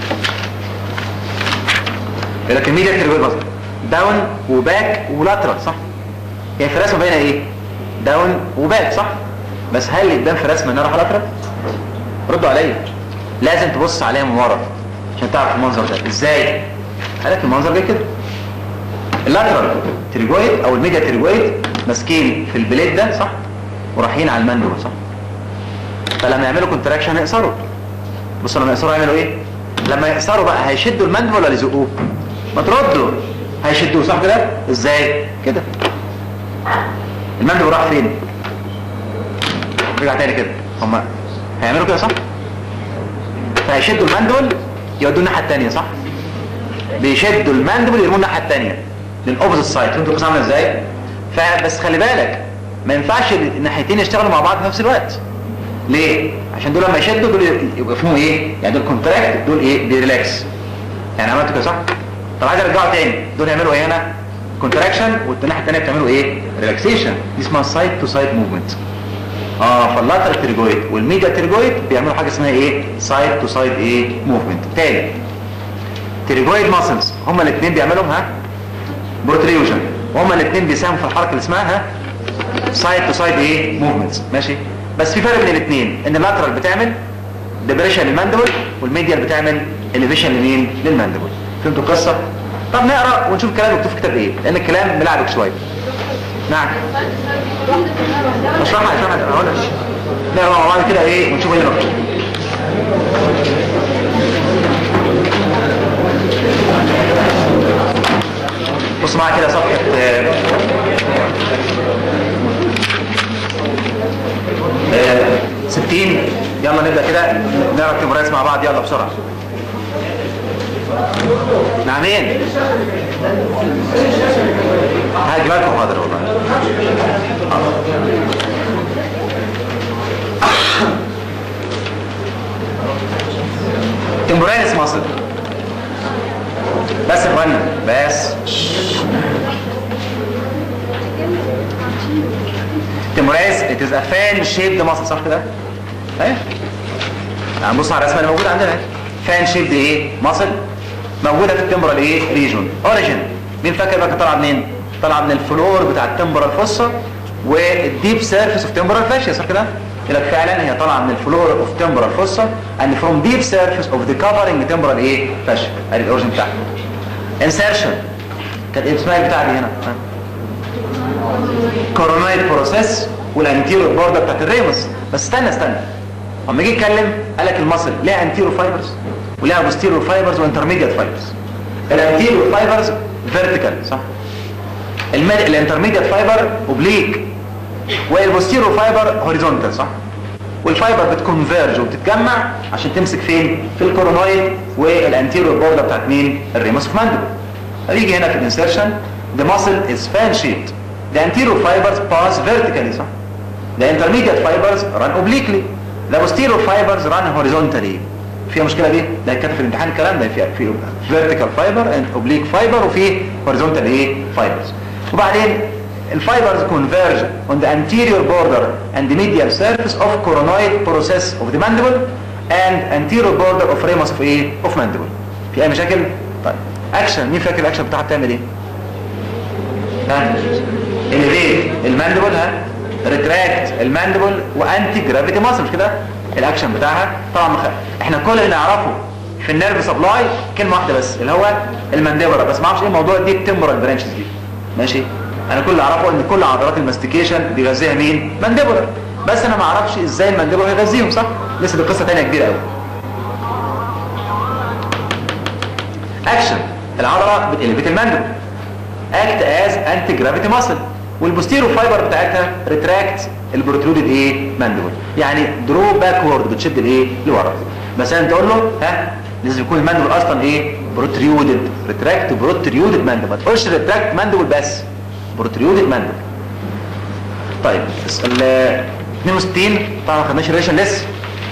يقول لك الميديا تريبيوت مصر داون وباك ولاترال صح يعني في الرسمه باينه ايه داون وباك صح بس هل اللي قدام في الرسمه انها رايحه لاترال ردوا عليا لازم تبص عليها من ورا عشان تعرف المنظر ده ازاي قال لك المنظر ده كده اللاترال تريجويد او الميديا تريجويد ماسكين في البليد ده صح ورايحين على المندوب صح فلما يعملوا كونتراكشن هيقصروا بصوا لما يقصروا يعملوا ايه لما يقصروا بقى هيشدوا المندوب ولا يزقوه ما تردوا هيشدوه صح كده ازاي كده المندوب راح فين رجع تاني كده هم هيعملوا كده صح فهيشدوا المندول يودوه الناحيه الثانيه صح بيشدوا المندول يرموه الناحيه الثانيه للاوبوزيت سايد انتوا بس عامله ازاي فبس خلي بالك ما ينفعش الناحيتين يشتغلوا مع بعض في نفس الوقت ليه عشان دول لما يشدوا دول يبقى فيهم ايه يعني دول كونتراكت دول ايه بيريلاكس يعني عملتوا كده صح طب عايز ارجعه تاني دول يعملوا ايه هنا كونتراكشن والناحيه الثانيه بتعملوا ايه ريلاكسيشن دي اسمها سايد تو سايد موفمنت اه فاللاترال تريجويد والميديا تريجويد بيعملوا حاجه اسمها ايه سايد تو سايد ايه موفمنت تاني تريجويد ماسلز هما الاثنين بيعملوا ها بروتريوجن وهما الاثنين بيساهموا في الحركه اللي اسمها ها سايد تو سايد ايه موفمنتس ماشي بس في فرق بين الاثنين ان اللاترال بتعمل ديبريشن للماندبل والميديال بتعمل اليفيشن لمين للماندبل فهمتوا القصه طب نقرا ونشوف الكلام مكتوب في كتاب ايه لان الكلام ملعبك شويه نعم اشرحها اشرحها اقول لك نقرا مع بعض كده ايه ونشوف ايه المكتوب بص معايا كده صفحه آه، آه، 60 يلا نبدا كده نقرا التمريز مع بعض يلا بسرعه نعمين هاجي لكم حاضر والله تمبرانس مصر بس يا اخوانا بس تمبرانس it is a fan shaped muscle صح كده؟ ايه يعني بص على الرسمه اللي موجوده عندنا فان شيبد ايه ماسل موجوده في التمبرال ايه ريجون اوريجين مين فاكر بقى طالعه منين طالعه من الفلور بتاع التمبرال فوسا والديب سيرفيس اوف تمبرال فاشيا صح كده يقول لك فعلا هي طالعه من الفلور اوف تمبرال فوسا and from deep surface of the covering temporal ايه فاشيا ادي الاوريجين بتاعها انسيرشن كانت ايه اسمها إيه بتاع دي هنا كورونايد بروسيس والانتيرو بوردر بتاعت الريموس بس استنى استنى اما يجي يتكلم قال لك المصل ليها انتيرو فايبرز وليها بوستيرو فايبرز وانترميديت فايبرز الانتيرو فايبرز فيرتيكال صح المد... الانترميديت فايبر اوبليك والبوستيرو فايبر هوريزونتال صح والفايبر بتكونفيرج وبتتجمع عشان تمسك فين في الكورونويد والانتيرو بوردر بتاعت مين الريموس اوف ماندبل هيجي هنا في الانسيرشن the muscle is fan shaped the anterior fibers pass vertically صح the intermediate fibers run obliquely the posterior fibers run horizontally فيها مشكلة دي ده كتب في الامتحان الكلام ده في في vertical fiber and oblique fiber وفي horizontal ايه fibers وبعدين الفايبرز converge on the anterior border and the medial surface of coronoid process of the mandible and anterior border of ramus of ايه of mandible في اي مشاكل طيب اكشن مين فاكر الاكشن بتاعها بتعمل ايه ها elevate الماندبل ها ريتراكت الماندبل وانتي جرافيتي ماسل مش كده الاكشن بتاعها طبعا مخ... احنا كل اللي نعرفه في النيرف سبلاي كلمه واحده بس اللي هو المانديبولا بس ما اعرفش ايه موضوع دي التمبرال برانشز دي ماشي انا كل اللي اعرفه ان كل عضلات الماستيكيشن بيغذيها مين مانديبولا بس انا ما اعرفش ازاي المانديبولا هيغذيهم صح لسه دي قصه ثانيه كبيره قوي اكشن العضله بتقلبت المانديبل اكت از انتي جرافيتي ماسل والبوستيرو فايبر بتاعتها ريتراكت البروترودد ايه ماندبل يعني درو باكورد بتشد الايه لورا مثلا تقول له ها لازم يكون الماندبل اصلا ايه بروتريودد ريتراكت بروتريودد ماندبل ما تقولش ريتراكت ماندبل بس بروتريودد ماندبل طيب ال 62 طبعا ما خدناش الريشن لسه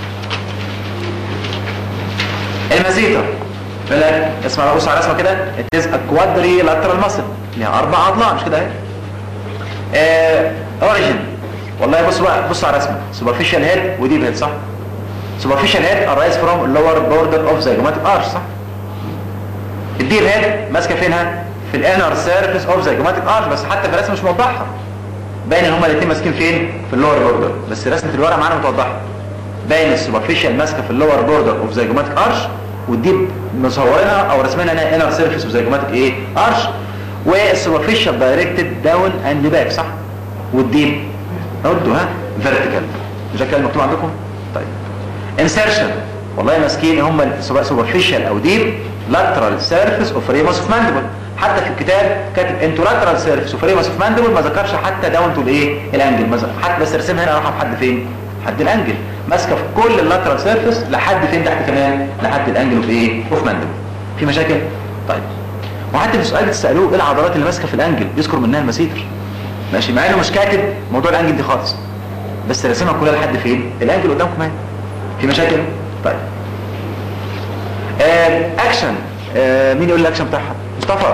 المزيتر يقول لك اسمع بص على رسمه كده اتز اكوادري لاترال ماسل ليها اربع اضلاع مش كده اهي اوريجن والله بص بقى بص على الرسمه سوبرفيشال هيد وديب هيد صح سوبرفيشال هيد ارايز فروم اللور بوردر اوف زيجوماتيك ارش صح الديب هيد ماسكه فينها في الانر سيرفيس اوف زيجوماتيك ارش بس حتى في الرسمه مش موضحها باين ان هما الاثنين ماسكين فين في اللور بوردر بس رسمه الورقه معانا متوضحه باين السوبرفيشال ماسكه في اللور بوردر اوف زيجوماتيك ارش والديب مصورينها او رسمينها انها انر سيرفيس اوف زيجوماتيك ايه ارش والسوبرفيشال دايركتد داون اند باك صح والديب ردوا ها فيرتيكال مش ده الكلام مكتوب عندكم طيب انسيرشن والله ماسكين هم سواء سوبرفيشال او ديب لاترال سيرفيس اوف ريموس اوف ماندبل حتى في الكتاب كاتب انتو لاترال سيرفيس اوف ريموس اوف ماندبل ما ذكرش حتى داون تو الايه الانجل ما ذكر- حتى بس رسمها هنا راح لحد فين لحد الانجل ماسكه في كل اللاترال سيرفيس لحد فين تحت كمان لحد الانجل اوف ايه اوف ماندبل في مشاكل طيب وحتى في سؤال بتسالوه ايه العضلات اللي ماسكه في الانجل يذكر منها المسيتر ماشي مع انه مش كاتب موضوع الانجل دي خالص بس رسمها كلها لحد فين الانجل قدامكم اهي في مشاكل طيب آه اكشن آه مين يقول الاكشن بتاعها مصطفى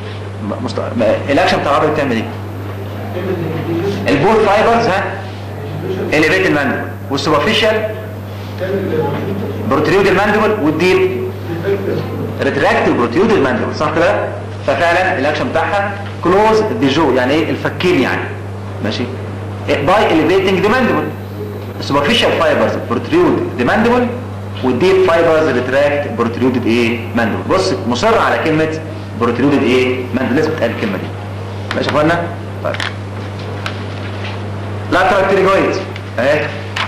مصطفى الاكشن بتاع العضله بتعمل ايه البول فايبرز ها اليفيت الماندبل والسوبرفيشال بروتريود الماندبل والديب ريتراكت بروتريود الماندبل صح كده ففعلا الاكشن بتاعها كلوز ديجو يعني ايه الفكين يعني ماشي باي elevating the mandible superficial fibers protrude the mandible والديب فايبرز ريتراكت بروتريودد ايه ماندبل بص مصر على كلمه بروتريودد ايه ماندبل لازم تتقال الكلمه دي ماشي يا اخوانا طيب لاترال تريجويد اهي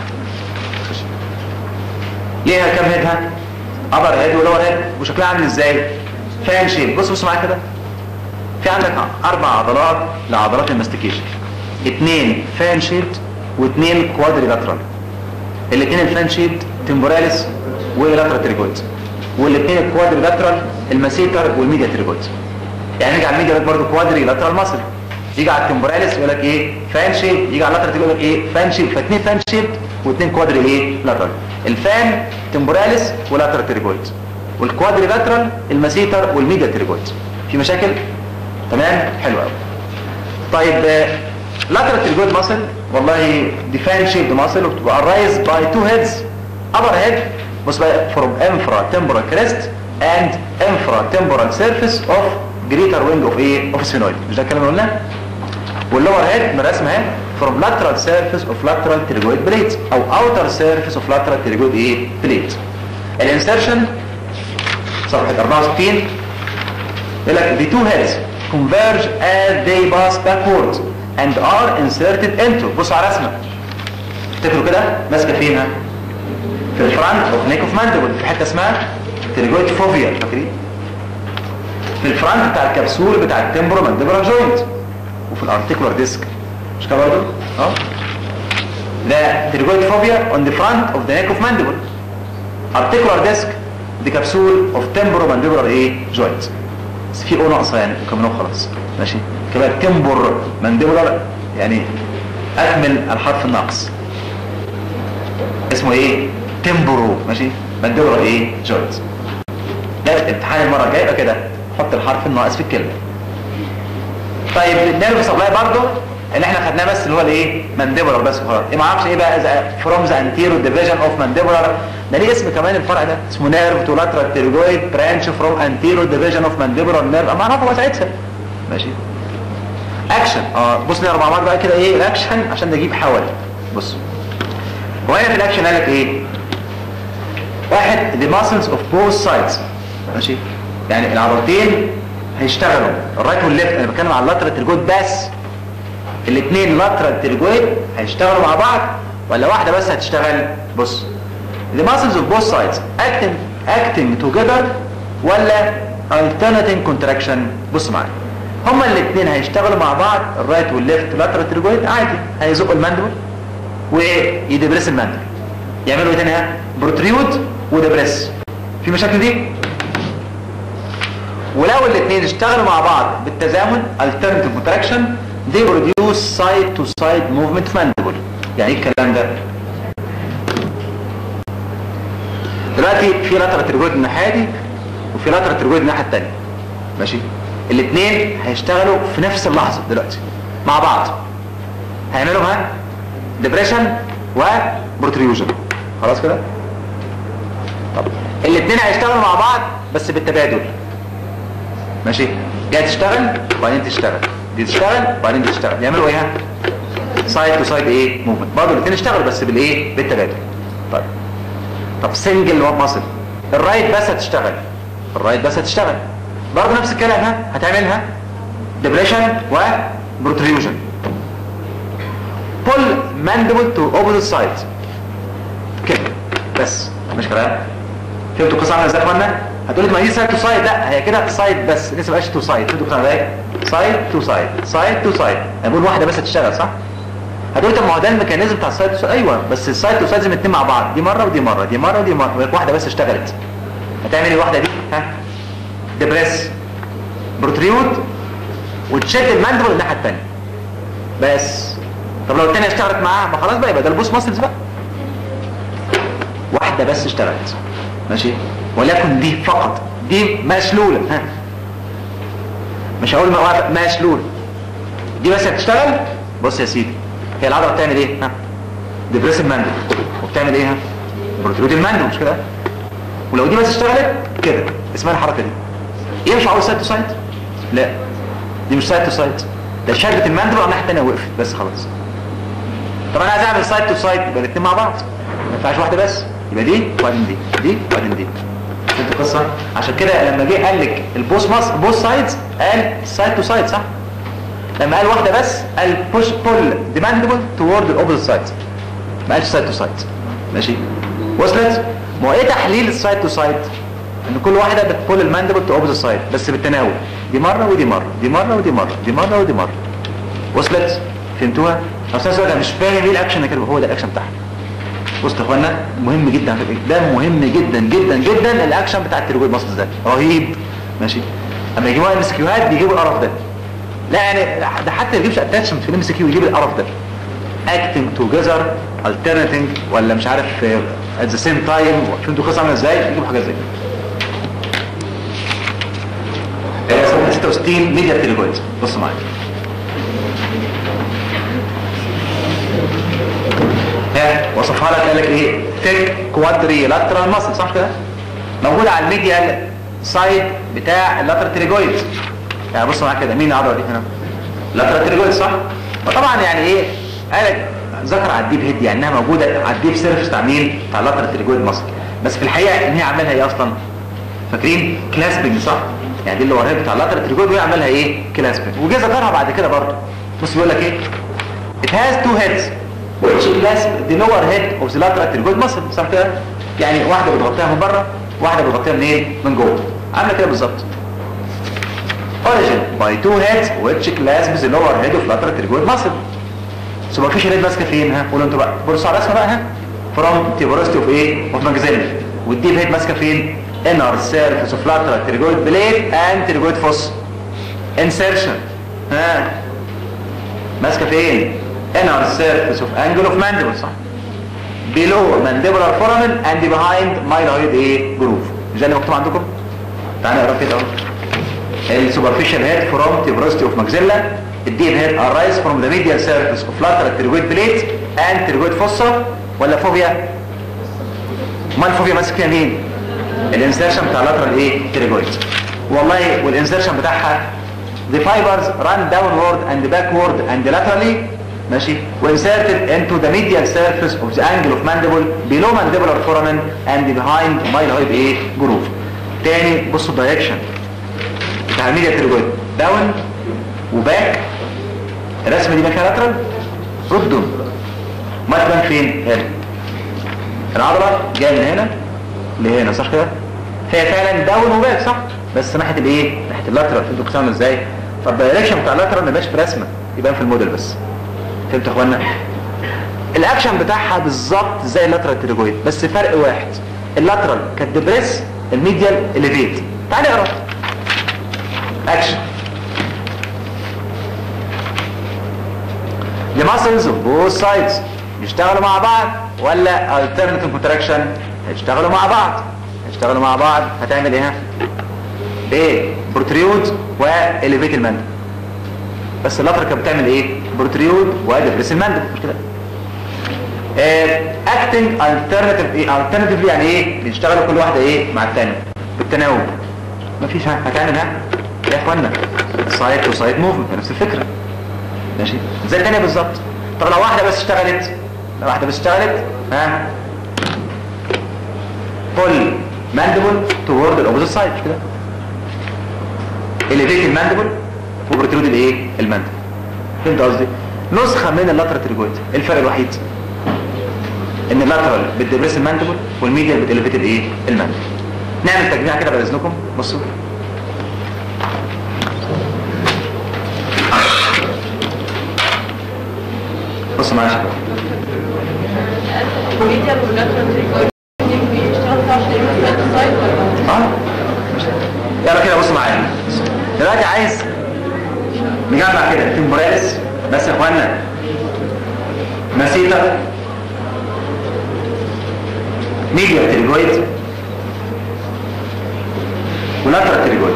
ليها كام هيدها ابر هيد ولور هيد وشكلها عامل ازاي فان شيب بص بص معايا كده في عندك اربع عضلات لعضلات الماستيكيشن اثنين فان شيبد واثنين كوادري لاترال الاثنين الفان شيبد تمبوراليس ولاترال تريجويد والاثنين الكوادري لاترال الماسيتر والميديا تريجويد يعني نيجي على الميديا برضه كوادري لاترال ماسل يجي على التمبوراليس يقول لك ايه فان شيب يجي على اللاترال يقول لك ايه فان شيب فاثنين فان شيب واثنين كوادري ايه لاترال الفان تمبوراليس ولاترال تريجويد والكوادري لاترال الماسيتر والميديا تريجويد في مشاكل تمام حلو قوي طيب لاترال تريجويد ماسل والله دي فان شيب ماسل وبتبقى ارايز باي تو هيدز upper head بص بقى from infra temporal crest and infra temporal surface of greater wing of ايه of sphenoid مش ده الكلام اللي قلناه واللور هيد من الرسمه اهي from lateral surface of lateral pterygoid plate او outer surface of lateral pterygoid ايه plate الانسرشن صفحه 64 يقول لك the two heads converge as they pass backward and are inserted into بص على الرسمه افتكروا كده ماسكه فين ها في الفرونت اوف نيك اوف ماندبل في حته اسمها تريجويد فوفيا فاكرين في الفرونت بتاع الكبسول بتاع التمبرو ماندبلر جوينت وفي الارتيكولار ديسك مش كده برضه اه ده تريجويد فوفيا اون ذا فرونت اوف ذا نيك اوف ماندبل ارتيكولار ديسك دي كبسول اوف تمبرو ماندبلر ايه جوينت بس في او ناقصه يعني وكملوه خلاص ماشي كده تمبر ماندبلر يعني اكمل الحرف الناقص اسمه ايه تمبرو ماشي ماندبلر ايه جوينت ده امتحان المره الجايه يبقى كده حط الحرف الناقص في الكلمه طيب النيرف سبلاي برضه اللي احنا خدناه بس اللي هو الايه مانديبولار بس خلاص ايه ما اعرفش ايه بقى فروم ذا انتيرو ديفيجن اوف مانديبولار ده ليه اسم كمان الفرع ده اسمه نيرف تو لاترال تيرجويد برانش فروم انتيرو ديفيجن اوف مانديبولار نيرف اما اعرفه بقى ساعتها ماشي اكشن اه بص نقرا مع بعض بقى كده ايه الاكشن عشان نجيب حوالي بص وهنا في الاكشن قال لك ايه واحد the muscles of both sides ماشي يعني العضلتين هيشتغلوا الرايت والليفت انا بتكلم على اللاترال ترجويد بس الاثنين لاترال ترجويد هيشتغلوا مع بعض ولا واحده بس هتشتغل بص the muscles of both sides acting acting together ولا alternating contraction بص معايا هما الاثنين هيشتغلوا مع بعض الرايت والليفت لاترال ترجويد عادي هيزقوا الماندبل ويدبرس الماندبل يعملوا ايه تاني ها بروتريود ودبرس في مشاكل دي ولو الاثنين اشتغلوا مع بعض بالتزامن alternative contraction they produce side to side movement mandible يعني ايه الكلام ده دلوقتي في لاترال ترجويد الناحيه دي وفي لاترال ترجويد الناحيه الثانيه ماشي الاثنين هيشتغلوا في نفس اللحظه دلوقتي مع بعض هيعملوا ها ديبريشن وبروتريوجن خلاص كده طب الاثنين هيشتغلوا مع بعض بس بالتبادل ماشي جاي تشتغل وبعدين تشتغل دي تشتغل وبعدين تشتغل يعملوا ايه سايد تو سايد ايه موفمنت برضه الاثنين اشتغلوا بس بالايه بالتبادل طيب طب سنجل ماسل الرايت بس هتشتغل الرايت بس هتشتغل برضه نفس الكلام ها هتعملها ديبريشن وبروتريوجن بول ماندبل تو اوبوزيت سايد كده بس مش كلام فهمتوا القصه عامله ازاي يا اخوانا هتقول لي ما هي سايد تو سايد لا هي كده سايد بس لسه بقاش تو سايد فهمتوا القصه ازاي سايد تو سايد سايد تو سايد انا بقول واحده بس هتشتغل صح هتقول طب ما هو ده الميكانيزم بتاع السايد تو سايد ايوه بس السايد تو سايد لازم الاثنين مع بعض دي مره ودي مره دي مره ودي مره واحده بس اشتغلت هتعمل ايه واحده دي ها ديبريس بروتريود وتشد الماندبل الناحيه الثانيه بس طب لو الثانيه اشتغلت معاها ما خلاص بقى يبقى ده البوس ماسلز بقى واحده بس اشتغلت ماشي ولكن دي فقط دي مشلوله ها مش هقول مشلوله دي بس هتشتغل بص يا سيدي هي العضله بتعمل ايه ها ديبريس الماندل وبتعمل ايه ها بروترود الماندل مش كده ولو دي بس اشتغلت كده اسمها الحركه دي ينفع اقول سايد تو سايد لا دي مش سايد تو سايد ده شدت الماندل وعلى الناحيه الثانيه وقفت بس خلاص طب انا عايز اعمل سايد تو سايد يبقى الاثنين مع بعض ما ينفعش واحده بس يبقى دي وبعدين دي دي وبعدين دي فهمت القصه عشان كده لما جه قال لك البوس ماس بوس سايدز قال سايد تو سايد صح لما قال واحده بس قال بوش بول ديماندبل توورد الاوبوزيت سايد ما قالش سايد تو سايد ماشي وصلت ما هو ايه تحليل السايد تو سايد ان كل واحده بتبول الماندبل تو اوبوزيت سايد بس بالتناوب دي مره ودي مره دي مره ودي مره دي مره ودي مره وصلت فهمتوها اصل انا مش فاهم ايه الاكشن كده هو ده الاكشن بتاعها بصوا يا اخوانا مهم جدا على فكرة. ده مهم جدا جدا جدا الاكشن بتاع التريجويد ماسل ده رهيب ماشي اما يجيبوا ام اس كيوهات بيجيبوا القرف ده لا يعني ده حتى ما يجيبش اتاتشمنت في الام اس كيو يجيب القرف ده acting together alternating ولا مش عارف at the same time فهمتوا القصه عامله ازاي يجيبوا حاجات زي كده 66 ميديا تريجويد بصوا معايا ها وصفها لك قال لك ايه تيك كوادري لاترال ماسل صح كده موجوده على الميديال سايد بتاع اللاترال تريجويد يعني بص معايا كده مين العضله دي هنا لاترال تريجويد صح وطبعا يعني ايه قال لك ذكر على الديب هيد يعني انها موجوده على الديب سيرفيس بتاع مين بتاع اللاترال تريجويد ماسل بس في الحقيقه ان هي عاملها ايه اصلا فاكرين كلاسبنج صح يعني دي اللي وراها بتاع اللاترال تريجويد وهي عاملها ايه كلاسبنج وجه ذكرها بعد كده برضه بص بيقول لك ايه it has two heads which clasp the lower head of the lateral pterygoid muscle صح كده يعني واحده بتغطيها من بره واحده بتغطيها منين من جوه عامله كده بالظبط origin by two heads which clasp the lower head of lateral pterygoid muscle superficial head ماسكه فين ها قولوا انتوا بقى بصوا على الرسمه بقى ها from tuberosity of ايه of maxilla والديب هيد ماسكه فين inner surface of lateral pterygoid blade and pterygoid fossa insertion ها ماسكه فين inner surface of angle of mandible صح below mandibular foramen and behind myloid ايه groove مش ده اللي مكتوب عندكم تعالى نقرا كده اهو السوبرفيشال هيد from tuberosity of maxilla الديب هيد arise from the medial surface of lateral pterygoid plate and pterygoid fossa ولا فوبيا ما الفوبيا ماسك فيها مين الانسيرشن بتاع lateral ايه pterygoid والله والانسيرشن بتاعها the fibers run downward and backward and laterally ماشي وinserted into the medial surface of the angle of mandible below mandibular foramen and behind myloid ايه groove تاني بصوا الدايركشن بتاع الميديا تريجويد داون وباك الرسمه دي مكانها لاترال ردهم ما تبان فين هنا العضله جايه من هنا لهنا صح كده هي فعلا داون وباك صح بس ناحيه الايه ناحيه اللاترال انتوا بتفهموا ازاي فالدايركشن بتاع اللاترال ما يبقاش في رسمه يبان في الموديل بس فهمت يا اخوانا الاكشن بتاعها بالظبط زي اللاترال تريجويد بس فرق واحد اللاترال كانت ديبريس الميديال اليفيت تعالى اقرا اكشن The muscles of both sides يشتغلوا مع بعض ولا alternative contraction يشتغلوا مع بعض يشتغلوا مع بعض هتعمل ايه ايه بروتريود واليفيت المندل بس اللاترال كانت بتعمل ايه بروتريود ودبريس المندل مش كده اكتنج alternative ايه alternatively يعني ايه بيشتغلوا كل واحده ايه مع الثانيه بالتناوب مفيش ها هتعمل ها يا اخوانا سايد تو سايد موفمنت نفس الفكره ماشي زي الثانيه بالظبط طب لو واحده بس اشتغلت لو واحده بس اشتغلت ها بول ماندبل توورد الاوبوزيت سايد كده اليفيت الماندبل وبروترود الايه الماندبل فهمت قصدي نسخه من اللاترال تريجويد الفرق الوحيد ان اللاترال بتدبريس الماندبل والميديال بتليفيت الايه الماندبل نعمل تجميع كده بعد اذنكم بصوا بصوا معايا يا شباب الميديا واللاترال بيشتغلوا 24 سايد ولا اه يلا كده بصوا معايا دلوقتي عايز نجمع كده تمبوراليس بس يا اخوانا مسيطة ميديا تريجويد ولاترال تريجويد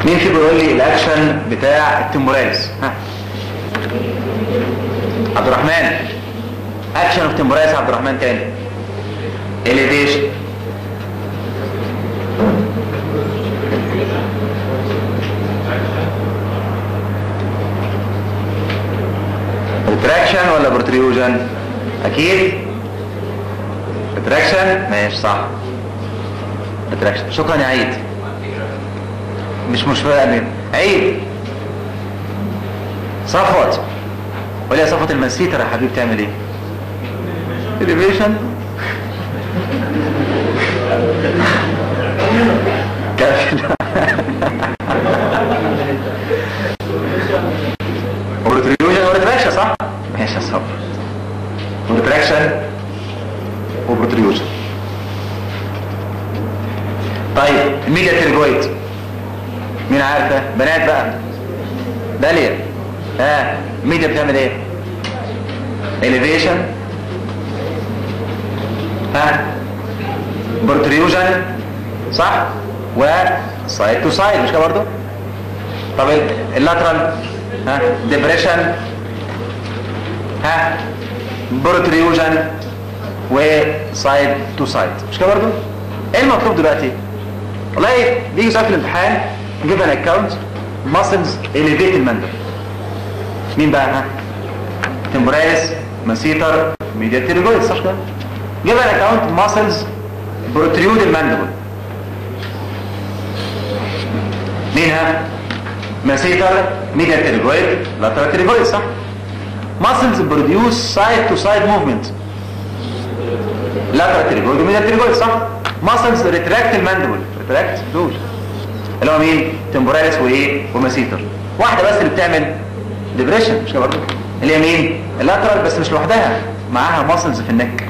مين فيكم يقول لي الاكشن بتاع التمبوراليس ها عبد الرحمن اكشن اوف تمبوراليس عبد الرحمن تاني elevation retraction ولا protrusion اكيد retraction ماشي صح retraction شكرا يا عيد مش مشكلة امين عيد صفوت قول يا صفوت المسيتر يا حبيبي تعمل ايه elevation كافي وبروتريوجن وريتراكشن صح؟ ماشي يا صبر وريتراكشن وبروتريوجن طيب الميديا تيرجويد مين عارفه؟ بنات بقى داليا ها الميديا بتعمل ايه؟ elevation ها بروتريوجن صح وسايد تو سايد مش كده برضه طب اللاترال ها ديبريشن ها بروتريوجن وسايد تو سايد مش كده برضه ايه المطلوب دلوقتي والله بيجي سؤال في الامتحان جيب ان اكونت ماسلز اليفيت المندل مين بقى ها تمبرايس مسيتر ميديا تيريجويد صح كده جيب ان اكونت ماسلز بروتريود الماندبل مينها مسيتر ميديا تيريجويد لاترال تيريجويد صح muscles produce side to side movement lateral تيريجويد وميديا تيريجويد صح muscles retract الماندبل retract دول اللي هو مين تمبوراليس وايه ومسيتر واحده بس اللي بتعمل ديبريشن مش كده برضه اللي هي مين اللاترال بس مش لوحدها معاها muscles في النك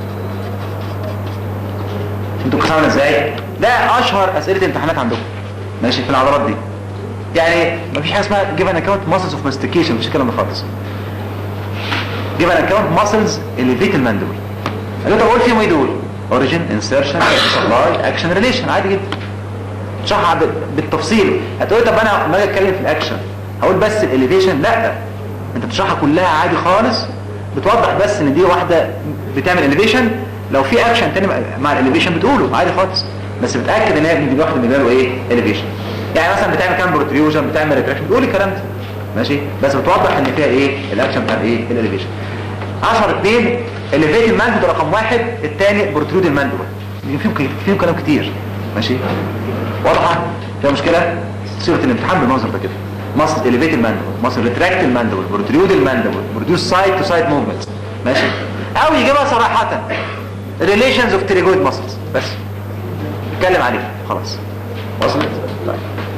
انتوا بتفهموا ازاي ده اشهر اسئله امتحانات عندكم ماشي في العضلات دي يعني مفيش حاجه اسمها جيف ان اكونت ماسلز اوف ماستيكيشن مش الكلام ده خالص جيف ان اكونت ماسلز اللي فيت الماندبل اللي انت بقول فيهم ايه دول اوريجين انسرشن سبلاي اكشن ريليشن عادي جدا شرحها بالتفصيل هتقول طب انا ما اجي اتكلم في الاكشن هقول بس الاليفيشن لا انت بتشرحها كلها عادي خالص بتوضح بس ان دي واحده بتعمل اليفيشن لو في اكشن تاني مع الاليفيشن بتقوله عادي خالص بس بتاكد ان هي دي واحده من له ايه اليفيشن يعني مثلا بتعمل كام بروتريوجن بتعمل ريتراكشن بتقول الكلام ده ماشي بس بتوضح ان فيها ايه الاكشن بتاع ايه الاليفيشن 10 2 الليفيت الماندو رقم واحد الثاني بروترود الماندو فيهم فيهم كلام كتير ماشي واضحه فيها مشكله صيغه الامتحان بالمنظر ده كده مصر اليفيت الماندو مصر ريتراكت الماندو بروترود الماندو بروديوس سايد تو سايد موفمنت ماشي او يجيبها صراحه relations of pterygoid muscles بس اتكلم عليه خلاص وصلت طيب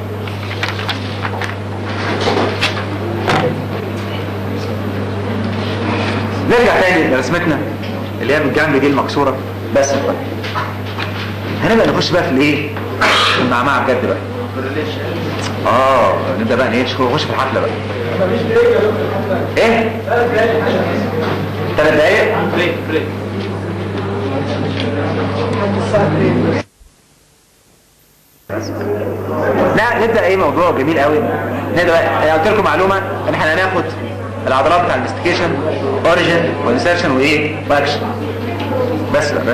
نرجع تاني لرسمتنا اللي هي من الجنب دي المكسوره بس بقى هنبدا نخش بقى في الايه في المعمعه بجد بقى اه نبدا بقى ايه نخش في الحفله بقى ايه ثلاث دقايق بريك بريك لا نبدا ايه موضوع جميل قوي نبدا انا قلت لكم معلومه ان احنا هناخد العضلات بتاع الانفستيجيشن اوريجن وانسرشن وايه واكشن بس بقى بس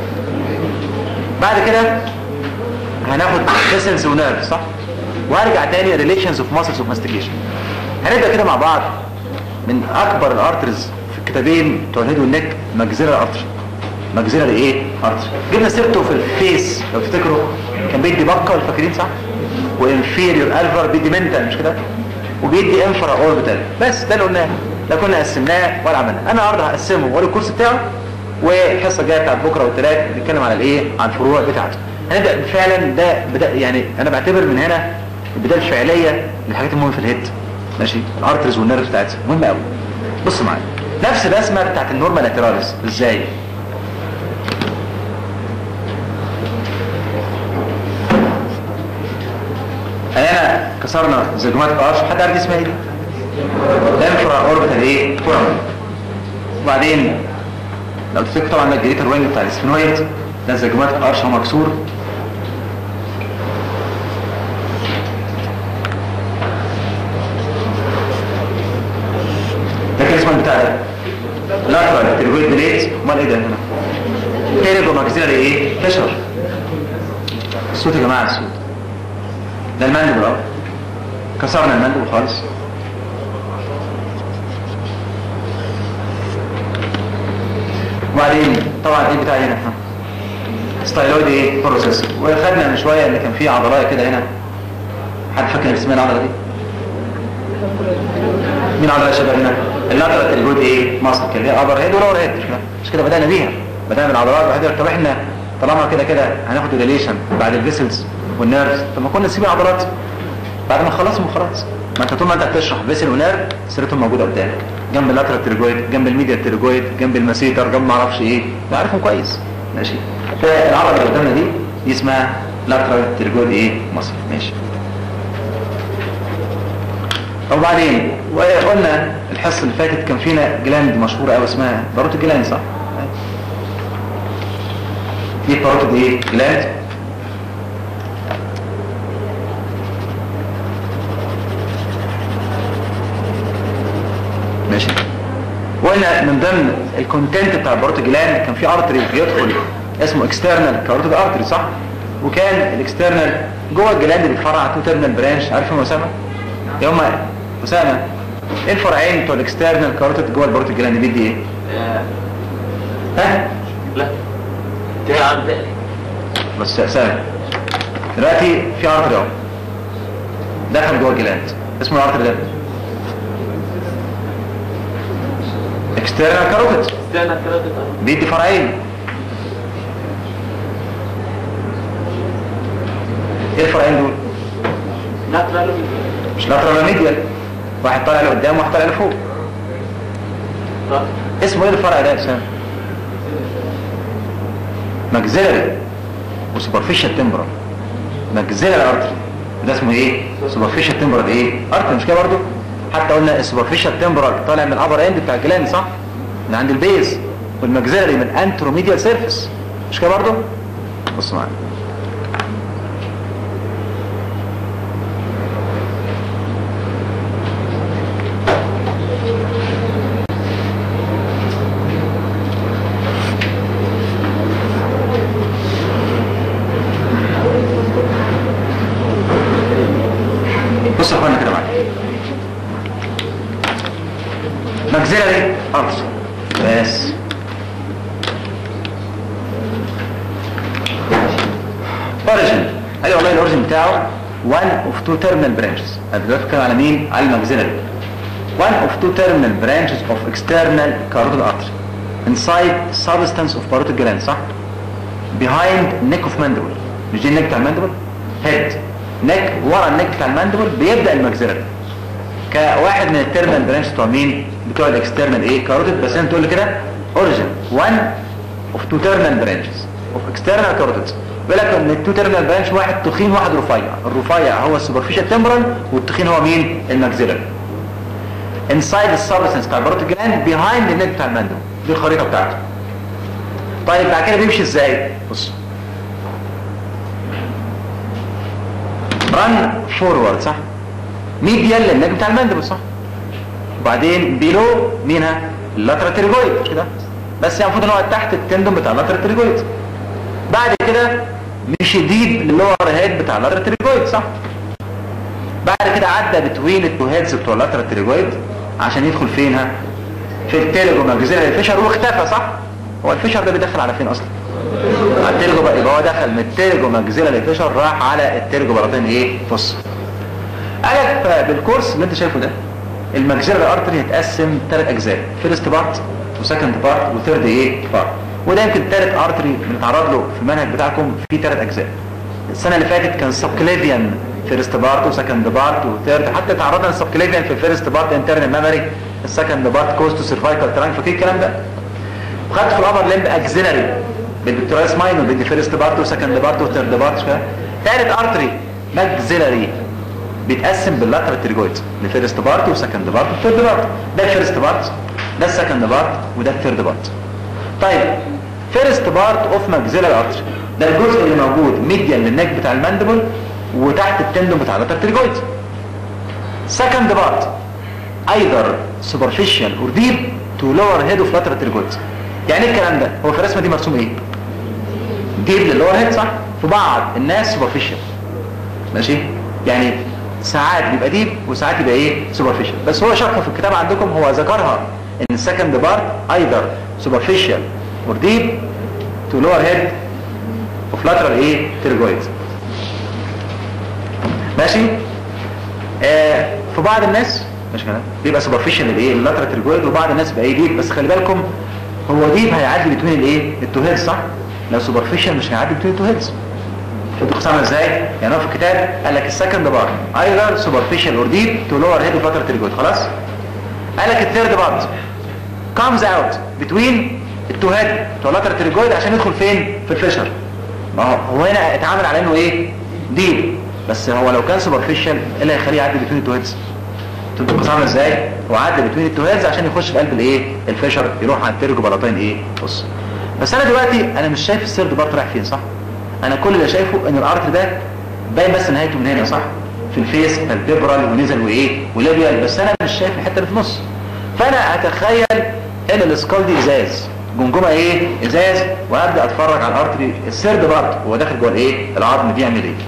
بعد كده هناخد فيسلز ونيرف صح وهرجع تاني ريليشنز اوف ماسلز اوف ماستيجيشن هنبدا كده مع بعض من اكبر الارترز في الكتابين بتوع الهيد والنك مجزره الارتر مجزره لايه ارتر جبنا سيرته في الفيس لو تفتكروا كان بيدي بكر فاكرين صح وانفيريور الفر بيدي منتال مش كده وبيدي انفرا اوربيتال بس ده اللي قلناه لا كنا قسمناه ولا عملناه انا النهارده هقسمه واقول الكورس بتاعه والحصه الجايه بتاعت بكره والثلاث نتكلم على الايه على الفروع بتاعته هنبدا فعلا ده بدا يعني انا بعتبر من هنا البدايه الفعليه للحاجات المهمه في الهيد ماشي الارترز والنيرف بتاعتها مهمه قوي بص معايا نفس الرسمه بتاعت النورمال لاتراليس ازاي هنا كسرنا زجمات الارش حد عارف دي اسمها ايه دي الانفرا اوربيتال ايه فورامين وبعدين لو تفتكر طبعا ده الجريتر وينج بتاع الاسفنويد ده زجمات الارش هو مكسور بتاع ده لاترال تريجويد بليت امال ايه ده هنا تيريجو ماكسيلاري ايه فيشر الصوت يا جماعه الصوت ده المندبل اهو كسرنا المندبل خالص وبعدين طبعا ايه بتاع هنا ها. ستايلويد ايه بروسيس وخدنا من شويه ان كان في عضلايه كده هنا حد فاكر اسمها العضله دي مين عضله يا شباب هنا اللاترال تريجويد ايه ماسل كده هي ابر هيد ولور هيد مش كده مش كده بدانا بيها بدانا بالعضلات وبعدين طب احنا طالما كده كده هناخد ريليشن بعد الفيسلز والنيرفز طب ما كنا نسيب العضلات بعد ما نخلصهم خلاص ما انت طول ما انت بتشرح فيسل ونيرف سيرتهم موجوده قدامك جنب اللاترال تريجويد جنب الميديا تريجويد جنب الماسيتر جنب ما اعرفش ايه عارفهم كويس ماشي فالعضله اللي قدامنا دي دي اسمها لاترال تريجويد ايه مصر ماشي وبعدين وقلنا الحصه اللي فاتت كان فينا جلاند مشهوره قوي اسمها باروت الجلاند صح دي باروت ايه جلاند ماشي وقلنا من ضمن الكونتنت بتاع الباروت جلاند كان في ارتري بيدخل اسمه اكسترنال كاروتيد ارتري صح وكان الاكسترنال جوه الجلاند بيتفرع تو تيرمينال برانش عارفهم يا اسامه يا هم اسامه ايه الفرعين بتوع الاكسترنال كاروتيد جوه الباروت جلاند بيدي ايه ها لا ده عند بس يا اسامه دلوقتي في ارتري اهو دخل جوه الجلاند اسمه الارتري ده اكسترنال كاروتيد استنى كده ده بيدي فرعين ايه الفرعين دول لاترال مش لاترال ميديال واحد طالع لقدام وواحد طالع لفوق اسمه ايه الفرع ده يا اسامه ماكسيلري وسوبرفيشال تمبرال ماكسيلري ارتري ده اسمه ايه سوبرفيشال تمبرال ايه ارتري مش كده برضه حتى قلنا السوبرفيشال تمبرال طالع من الابر اند بتاع الجلاند صح من عند البيز والماكسيلري من انتروميديال سيرفيس مش كده برضه بص معايا بص يا اخوانا كده معايا ماكسيلري ارتري بس اوريجن ايوه والله الاوريجن بتاعه one of two terminal branches انا دلوقتي بتكلم على مين على الماكسيلري one of two terminal branches of external carotid artery inside substance of parotid gland صح behind neck of mandible مش دي النك بتاع الماندبل head نك ورا النك بتاع الماندبل بيبدا الماكسيلري كواحد من التيرمال برانش بتوع مين بتوع الاكسترنال ايه كاروتيد بس انت تقول لي كده اوريجن one of two terminal branches of external carotids بيقول لك ان التو تيرمينال برانش واحد تخين واحد رفيع الرفيع هو السوبرفيشال تمبرال والتخين هو مين الماكسيلري inside السبستنس بتاع البروت جلاند behind النك بتاع الماندبل دي الخريطه بتاعته طيب بعد كده بيمشي ازاي بص ران فورورد صح ميديال للنك بتاع الماندبل صح وبعدين بيلو مينها اللاترال تريجويد مش كده بس يعني المفروض ان هو تحت التندون بتاع اللاترال تريجويد بعد كده مشي ديب للور هيد بتاع اللاترال تريجويد صح بعد كده عدى بتوين التو هيدز بتوع اللاترال تريجويد عشان يدخل فين ها في التيلجو ماجزيلاري الفشر واختفى صح هو الفشر ده بيدخل على فين اصلا على التيلجو بقى يبقى هو دخل من التيلجو ماجزيلاري الفشر راح على التيلجو بلاطين ايه فص قالك بالكورس اللي انت شايفه ده الماجزيلاري ارتري هيتقسم ثلاث اجزاء فيرست بارت وسكند بارت وثيرد ايه بارت وده يمكن ثالث ارتري بنتعرض له في المنهج بتاعكم في ثلاث اجزاء السنه اللي فاتت كان سبكليفيان فيرست بارت وسكند بارت وثيرد حتى تعرضنا للسبكليفيان في الفيرست بارت انترنال ميموري السكند بارت كوستو سيرفايكال ترانك فاكر الكلام ده وخدت في الابر لمب اكزيلري بالدكتوراه ماينو بدي فيرست بارت وسكند بارت وثيرد بارت ثالث ارتري ماكزيلري بيتقسم باللاترال تريجويد لفيرست بارت وسكند بارت وثيرد بارت ده الفيرست بارت ده السكند بارت وده الثيرد بارت طيب فيرست بارت اوف ماكسيلاري ارتري ده الجزء اللي موجود ميديان للنك بتاع الماندبل وتحت التندون بتاع اللاترال تريجويد سكند بارت either superficial or deep to lower head of lateral pterygoid يعني ايه الكلام ده هو في الرسمه دي مرسوم ايه ديب للور هيد صح في بعض الناس سوبرفيشال ماشي يعني ساعات بيبقى ديب وساعات يبقى ايه سوبرفيشال بس هو شرحه في الكتاب عندكم هو ذكرها ان السكند بارت ايذر سوبرفيشال اور ديب تو لور هيد اوف لاترال ايه تيرجويد ماشي آه في بعض الناس مش كده بيبقى سوبرفيشال الايه اللاترال تيرجويد وبعض الناس بيبقى ايه ديب بس خلي بالكم هو ديب هيعدي بتوين الايه التو هيدز صح لو سوبرفيشال مش هيعدي بتوين التو هيدز شفتوا قسمها ازاي يعني هو في الكتاب قال لك السكند بارت ايذر سوبرفيشال اور ديب تو لور هيد اوف لاترال تيرجويد خلاص قال لك الثيرد بارت comes out between التو هيد بتوع لاترال تيرجويد عشان يدخل فين في الفيشر ما هو هو هنا اتعامل على انه ايه ديب بس هو لو كان سوبرفيشال ايه اللي هيخليه يعدي بتوين التو هيدز تبقى قسمها ازاي هو عدى بتوين التو هيدز عشان يخش في قلب الايه الفيشر يروح على التيرجو بلاطين ايه بص بس انا دلوقتي انا مش شايف السيرد بارت رايح فين صح انا كل اللي شايفه ان الارتر ده باين بس نهايته من هنا صح في الفيس فالبيبرال ونزل وايه وليبيال بس انا مش شايف الحته اللي في النص فانا اتخيل ان الاسكال دي ازاز جمجمه ايه ازاز وابدا اتفرج على الارتري السيرد بارت هو داخل جوه الايه العظم بيعمل ايه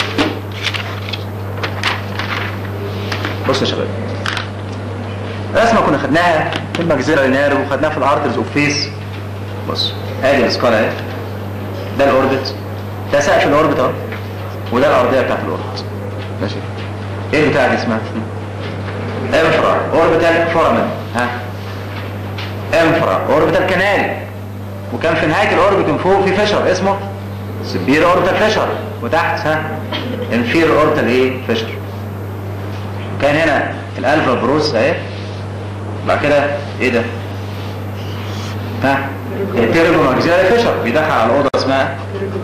بصوا يا شباب رسمه كنا خدناها في المجزره لينار وخدناها في الارترز اوف فيس بص ادي الاسكال اهي ده الاوربت ده سقف الاوربت اهو وده الارضيه بتاعت الاوربت ماشي ايه بتاع دي اسمها انفرا اوربيتال فورامن ها انفرا اوربيتال كانال وكان في نهايه الاوربت من فوق في فيشر اسمه سبير اوربيتال فيشر وتحت ها انفير اوربيتال ايه فيشر كان هنا الالفا بروس اهي بعد كده ايه ده ها التيربو ماكسيلاري فيشر بيدخل على الاوضه اسمها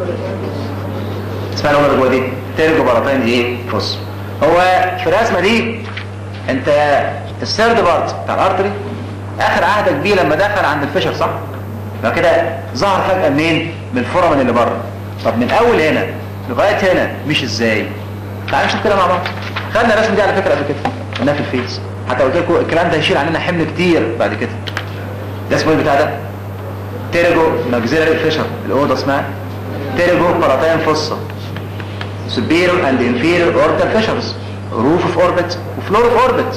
اسمها الاوضه اللي جوه دي تيربو بلاطين ايه فص هو في الرسمه دي انت السيرد بارت بتاع الارتري اخر عهدك بيه لما دخل عند الفيشر صح بعد كده ظهر فجاه منين من الفورامن اللي بره طب من اول هنا لغايه هنا مش ازاي تعالوا نشوف كده مع بعض خدنا الرسمه دي على فكره قبل كده قلناها في الفيس حتى قلت لكم الكلام ده هيشيل عننا حمل كتير بعد كده ده اسمه ايه البتاع ده تيرجو ماكسيلاري فيشر الاوضه اسمها تيرجو بلاتين فوسا superior and inferior orbital fissures roof of orbit وفلور of orbit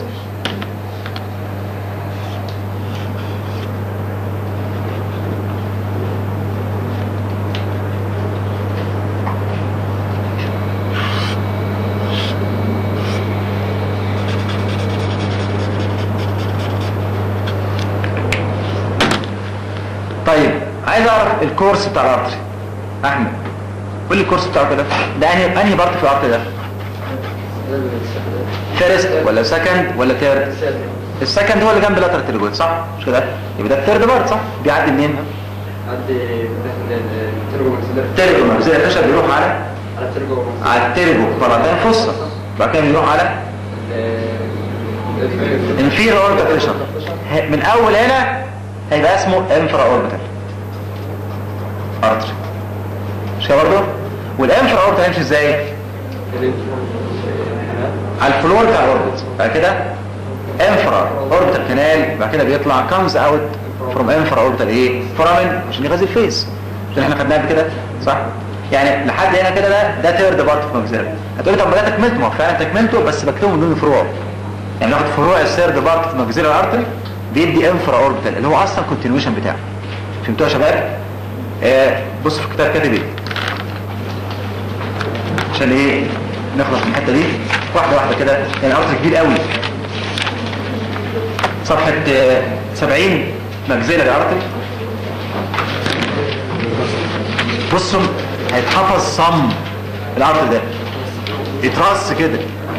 طيب عايز اعرف الكورس بتاع الارتري احمد قول لي الكورس بتاعه كده ده انهي انهي بارت في الارتري ده فيرست ولا سكند ولا ثيرد السكند هو اللي جنب اللاتر تيرجويد صح مش كده يبقى ده الثيرد بارت صح بيعدي منين عندي الترجو ماكسيلر تيرجو ماكسيلاري فيشر بيروح على على الترجو على التيرجو بلاتين فوسا بعد كده بيروح على انفير اوربيتال فيشر من اول هنا هيبقى اسمه انفرا اوربيتال ارتري مش كده برضه والانفرا اوربيتال هيمشي ازاي على الفلور بتاع الاوربت بعد كده انفرا اوربيتال كانال بعد كده بيطلع كامز اوت فروم انفرا اوربيتال ايه فورامين عشان يغذي الفيس عشان احنا خدناها قبل كده صح يعني لحد هنا كده ده ده ثيرد بارت في ماكسيلاري هتقولي طب ما ده تكملته ما هو فعلا تكملته بس بكتبه من ضمن الفروع يعني ناخد فروع الثيرد بارت في ماكسيلاري ارتري بيدي انفرا اوربيتال اللي هو اصلا كونتينيوشن بتاعه فهمتوها يا شباب آه بص في الكتاب كاتب ايه عشان ايه نخلص من الحته دي واحده واحده كده يعني ارتري كبير قوي صفحه آه 70 ماكسيلاري ارتري بصوا هيتحفظ صم الارض ده يترص كده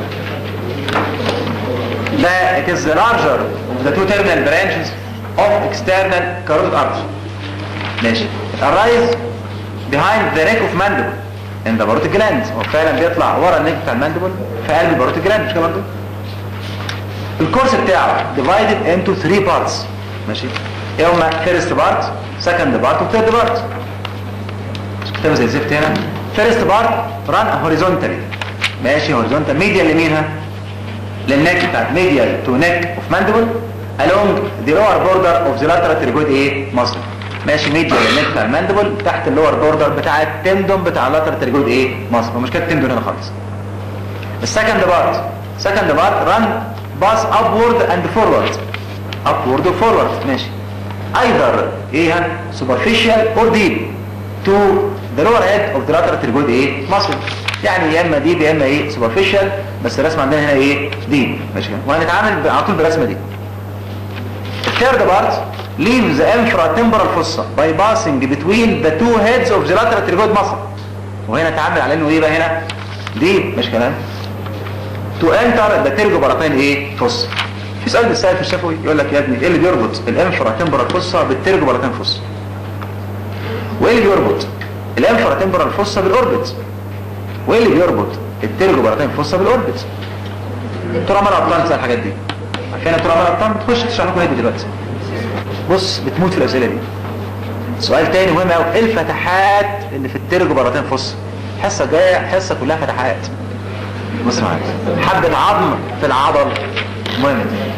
ده it is the larger of the two terminal branches of external carotid artery ماشي it arise behind the neck of mandible in the parotid gland هو فعلا بيطلع ورا النك بتاع الماندبل في قلب الباروتيد جلاند مش كده برضه الكورس بتاعه divided into three parts ماشي ايه هما first part second part و third part كتابة زي الزفت هنا فيرست بارت ران هوريزونتالي ماشي هوريزونتال ميديا لمين ها للنك بتاعت medial to neck of mandible along the lower border of the lateral pterygoid ايه muscle ماشي medial للنك بتاع المانديبل تحت اللور بوردر بتاع التندون بتاع اللاترال pterygoid ايه muscle ومش كده التندون هنا خالص السكند بارت سكند بارت run pass upward and forward upward و forward ماشي either ايه ها superficial or deep to the lower head of the lateral pterygoid ايه muscle يعني يا اما ديب يا اما ايه superficial بس الرسم عندنا هنا ايه ديب ماشي كده وهنتعامل على طول بالرسمه دي الثيرد بارت leaves the infratemporal fossa by passing between the two heads of the lateral pterygoid muscle وهنا تعامل على انه ايه بقى هنا ديب مش كلام to enter the pterygopalatine ايه fossa في سؤال بيتسال في الشفوي يقول لك يا ابني ايه اللي بيربط الانفراtemporal fossa بالpterygopalatine fossa وايه اللي بيربط الانفراtemporal fossa بالاوربت وايه اللي بيربط الترجوبراتين فوسا بالاوربت ترى مال ابطال تسال الحاجات دي عارفين ترى مال ابطال بتخش تشرح لكم هدي دلوقتي بص بتموت في الاسئله دي سؤال تاني مهم قوي ايه الفتحات اللي في الترجوبراتين فوسا حصه جايه حصه كلها فتحات بص معايا حبه عظم في العضل مهم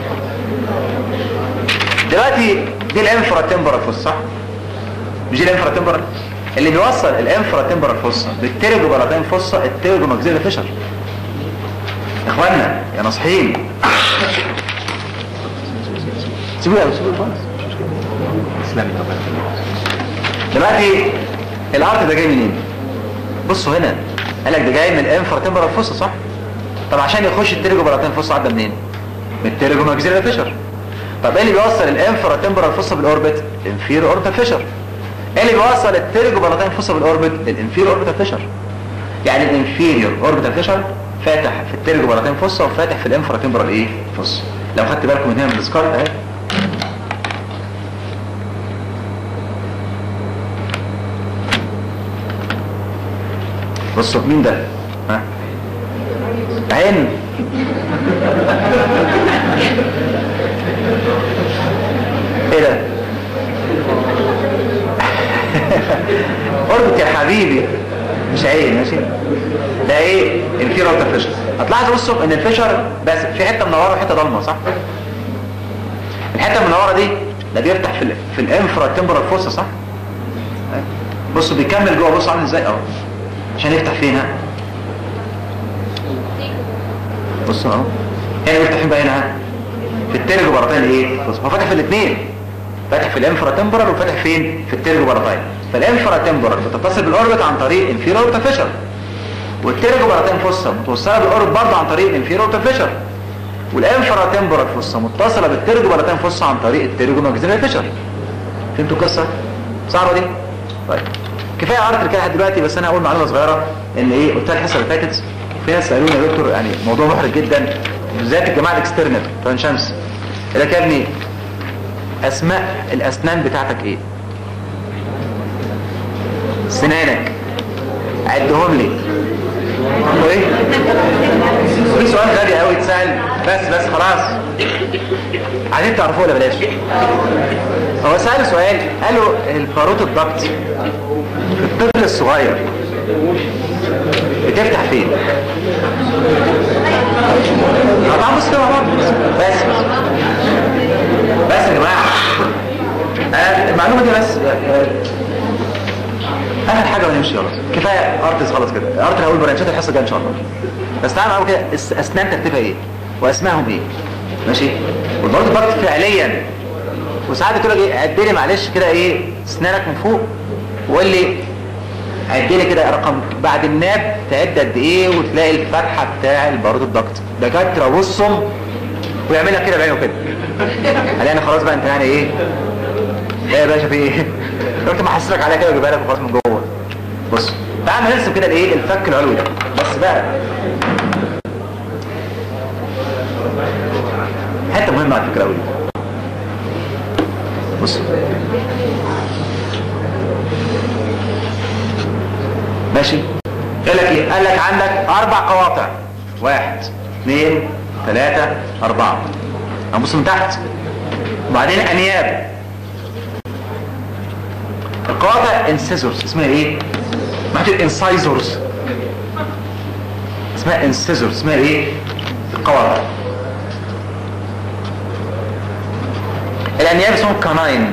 دلوقتي دي الانفراتمبرال فوسا صح مش دي الانفراتمبرال اللي بيوصل الانفراتمبرال فوسا بالترجوبراتين فوسا الترجو ماكسيلا فيشر اخوانا يا ناصحين سيبوا يا سيبوا خالص اسلامي طبعا دلوقتي الارت ده جاي منين بصوا هنا قال لك ده جاي من الانفراتمبرال فوسا صح طب عشان يخش الترجوبراتين فوسا عدى منين من الترجو ماكسيلا فيشر طب ايه اللي بيوصل الانفراتمبرال فوسا بالاوربت انفير اوربيتال فيشر ايه اللي بيوصل الترجوبراتين فوسا بالاوربت الانفير اوربيتال فيشر يعني الانفيريور اوربيتال فيشر فاتح في الترجوبراتين فوسا وفاتح في الانفراتمبرال ايه فوسا لو خدت بالكم من هنا من السكارت اهي بصوا مين ده ها عين ايه ده اربط يا حبيبي مش عين ماشي ده ايه الفيرال فيشر هتلاحظوا بصوا ان الفيشر بس في حته منوره وحته ضلمه صح الحته المنوره دي ده بيفتح في ال في الانفرا تمبرال فوسا صح بصوا بيكمل جوه بصوا عامل ازاي اهو عشان يفتح فين ها بصوا اهو هنا بيفتح فين بقى هنا ها في الترجوبراتين ايه بص هو فاتح في الاثنين فاتح في الانفرا تمبرال وفاتح فين في الترجوبراتين فالانفرا تمبرال بتتصل بالاوربت عن طريق انفيرو اوربيتال فيشر والترجوبراتين فوسا متوصله بالاوربت برضه عن طريق الانفيرو اوربيتال فيشر والانفرا تمبرال فوسا متصله بالترجوبراتين فوسا عن طريق الترجوماكسيلاري فيشر فهمتوا القصه صعبه دي طيب كفايه عرض كده لحد دلوقتي بس انا هقول معلومه صغيره ان ايه قلت لها الحصه اللي فاتت في ناس سالوني يا دكتور يعني موضوع محرج جدا بالذات الجماعه الاكسترنال بتوع شمس يقول لك يا ابني اسماء الاسنان بتاعتك ايه سنانك عدهم لي هو ايه في سؤال غبي قوي اتسال بس بس خلاص عايزين تعرفوه ولا بلاش هو سأل سؤال قالوا الفاروت الضغط في الطفل الصغير بتفتح فين طبعا بص كده مع بعض بس بس يا جماعه آه، المعلومه دي بس آه، اخر حاجه ونمشي خلاص كفايه ارتس خلاص كده ارتس هقول برانشات الحصه الجايه ان شاء الله بس تعالى معاهم كده الس- اسنان ترتيبها ايه واسمائهم ايه ماشي والبرضه الضغط فعليا وساعات بتقول لك ايه عد لي معلش كده ايه اسنانك من فوق وقول لي عد لي كده رقم بعد الناب تعد قد ايه وتلاقي الفتحه بتاع البارود الضغط دكاتره بصهم ويعملها كده بعينه كده قال انا خلاص بقى انت يعني ايه ايه يا باشا في ايه قلت ما احسسك عليها كده وجيبها لك وخلاص من جوه بص تعال نرسم كده الايه الفك العلوي ده بس بقى حته مهمه على فكره قوي بص ماشي قال لك ايه قال لك عندك اربع قواطع واحد اثنين ثلاثة اربعة هنبص من تحت وبعدين انياب القواطع انسيزورز اسمها ايه محتاج انسايزورز اسمها انسيزورز اسمها ايه القواطع الانياب اسمهم كاناين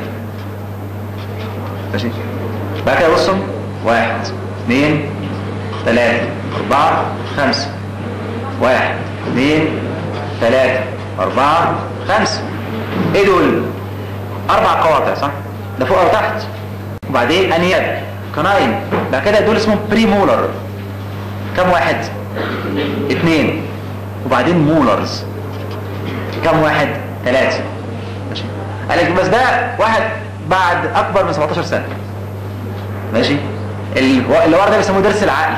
ماشي بعد كده بصوا واحد اثنين ثلاثة أربعة خمسة واحد اثنين ثلاثة أربعة خمسة ايه دول؟ أربع قواطع صح؟ ده فوق أو تحت وبعدين أنياب كناين بعد كده دول اسمهم بريمولر كم واحد؟ اثنين وبعدين مولرز كم واحد؟ ثلاثة ماشي قال لك بس ده واحد بعد أكبر من 17 سنة ماشي اللي اللي ورا ده بيسموه درس العقل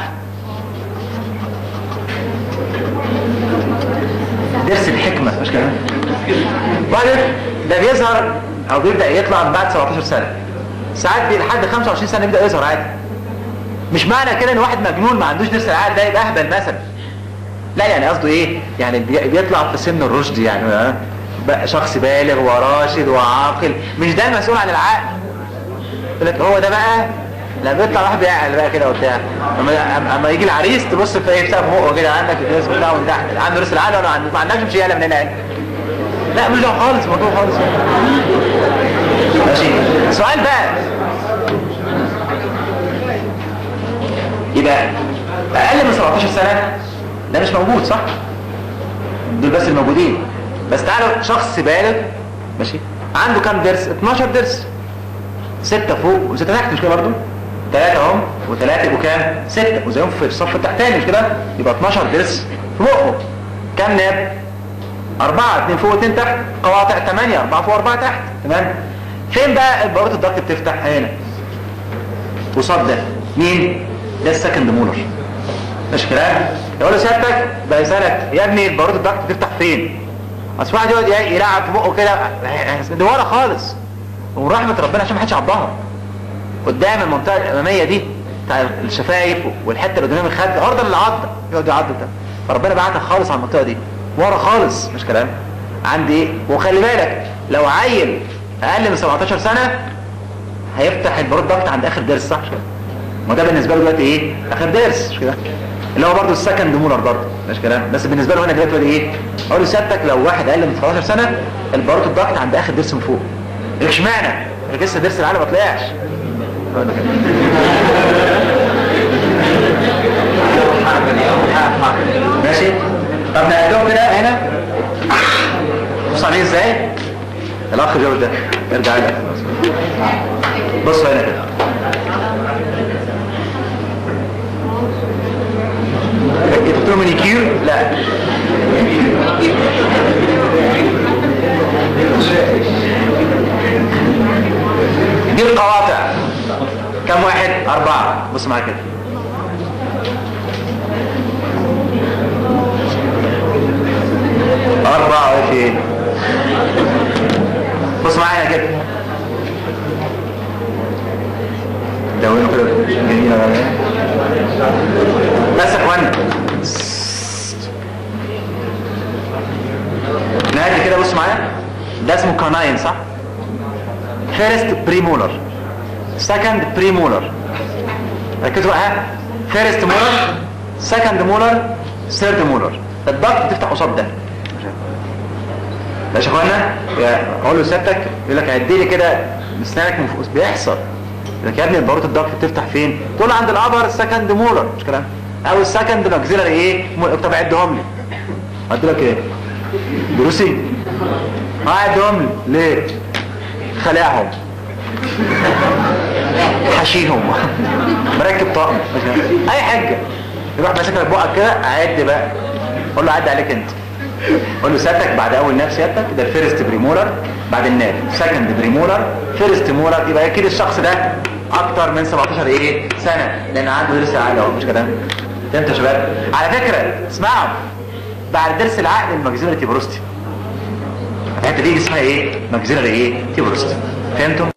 درس الحكمة مش كده بعدين ده بيظهر او بيبدأ يطلع بعد 17 سنة ساعات بي- لحد 25 سنة بيبدأ يظهر عادي مش معنى كده ان واحد مجنون ما عندوش درس العقل ده يبقى اهبل مثلا لا يعني قصده ايه يعني بي- بيطلع في سن الرشد يعني ها؟ بقى شخص بالغ وراشد وعاقل مش ده المسؤول عن العقل يقول لك هو ده بقى لا بيطلع واحد بيعقل بقى كده وبتاع اما اما يجي العريس تبص في ايه بسبب فوق كده عندك الجهاز بتاعه من تحت عنده رأس العقل ولا عنده ما عندكش مش يعلم من هنا يعني. لا مش ده خالص الموضوع خالص ماشي سؤال بقى يبقى اقل من 17 سنه ده مش موجود صح دول بس الموجودين بس تعالوا شخص بالغ ماشي عنده كام درس 12 درس ستة فوق وستة تحت مش كده برضه ثلاثة اهم وثلاثة يبقوا كام ستة وزيهم في الصف التحتاني مش كده يبقى 12 درس في بقه كام ناب أربعة اتنين فوق واتنين تحت قواطع ثمانية أربعة فوق أربعة تحت تمام فين بقى البارات الضغط بتفتح هنا قصاد ده مين ده السكند مولر مش كلام يقول له سيادتك بقى يسألك يا ابني البارات الضغط بتفتح فين اصل واحد يقعد يلعب في بقه كده ده ورا خالص ورحمة ربنا عشان ما حدش يعضها قدام المنطقة الأمامية دي بتاع الشفايف والحتة اللي قدام الخد عرضة للعضة يقعد يعض ده فربنا بعتها خالص على المنطقة دي ورا خالص مش كلام عندي ايه وخلي بالك لو عيل اقل من 17 سنة هيفتح البرود ضغط عند اخر درس صح مش كده ما ده بالنسبة له دلوقتي ايه اخر درس مش كده اللي هو برضه السكند مولر برضه مش كلام بس بالنسبة له هنا دلوقتي هو ايه اقول له سيادتك لو واحد اقل من 17 سنة البرود الضغط عند اخر درس من فوق اشمعنى لسه درس العالم ما طلعش ماشي طب نقلهم كده هنا بص عليه ازاي الاخ جورج ده ارجع لك بصوا هنا كده انت قلت له مانيكير لا دي القواطع كم واحد اربعة بص معايا كده اربعة ايه في ايه بص معايا كده دونوا كده جميلة بقى. بس يا اخوانا نادي كده بص معايا ده اسمه كاناين صح فيرست بريمولر سكند بريمولر ركزوا بقى ها فيرست مولر سكند مولر ثيرد مولر الضغط بتفتح قصاد ده ماشي يا اخوانا يا- اقول له سيادتك يقول لك عدي لي كده اسنانك من فوق بيحصل يقول لك يا ابني الباروت الضغط بتفتح فين تقول له عند الابر سكند مولر مش كلام او السكند ماكسيلري ايه مول- طب عدهم لي قلت لك ايه دروسي اه عدهم لي ليه خلعهم حشيهم مركب طقم اي حاجه يروح ماسك لك بقك كده عد بقى قول له عد عليك انت قول له سيادتك بعد اول ناب سيادتك ده الفيرست بريمولر بعد الناب سكند بريمولر فيرست مولر يبقى اكيد الشخص ده اكتر من 17 ايه سنه لان عنده درس العقل اهو مش كده فهمت يا شباب على فكره اسمعوا بعد درس العقل الماكسيلاري تيبروستي الحته دي اسمها ايه ماكسيلاري ايه تيبروستي فهمتوا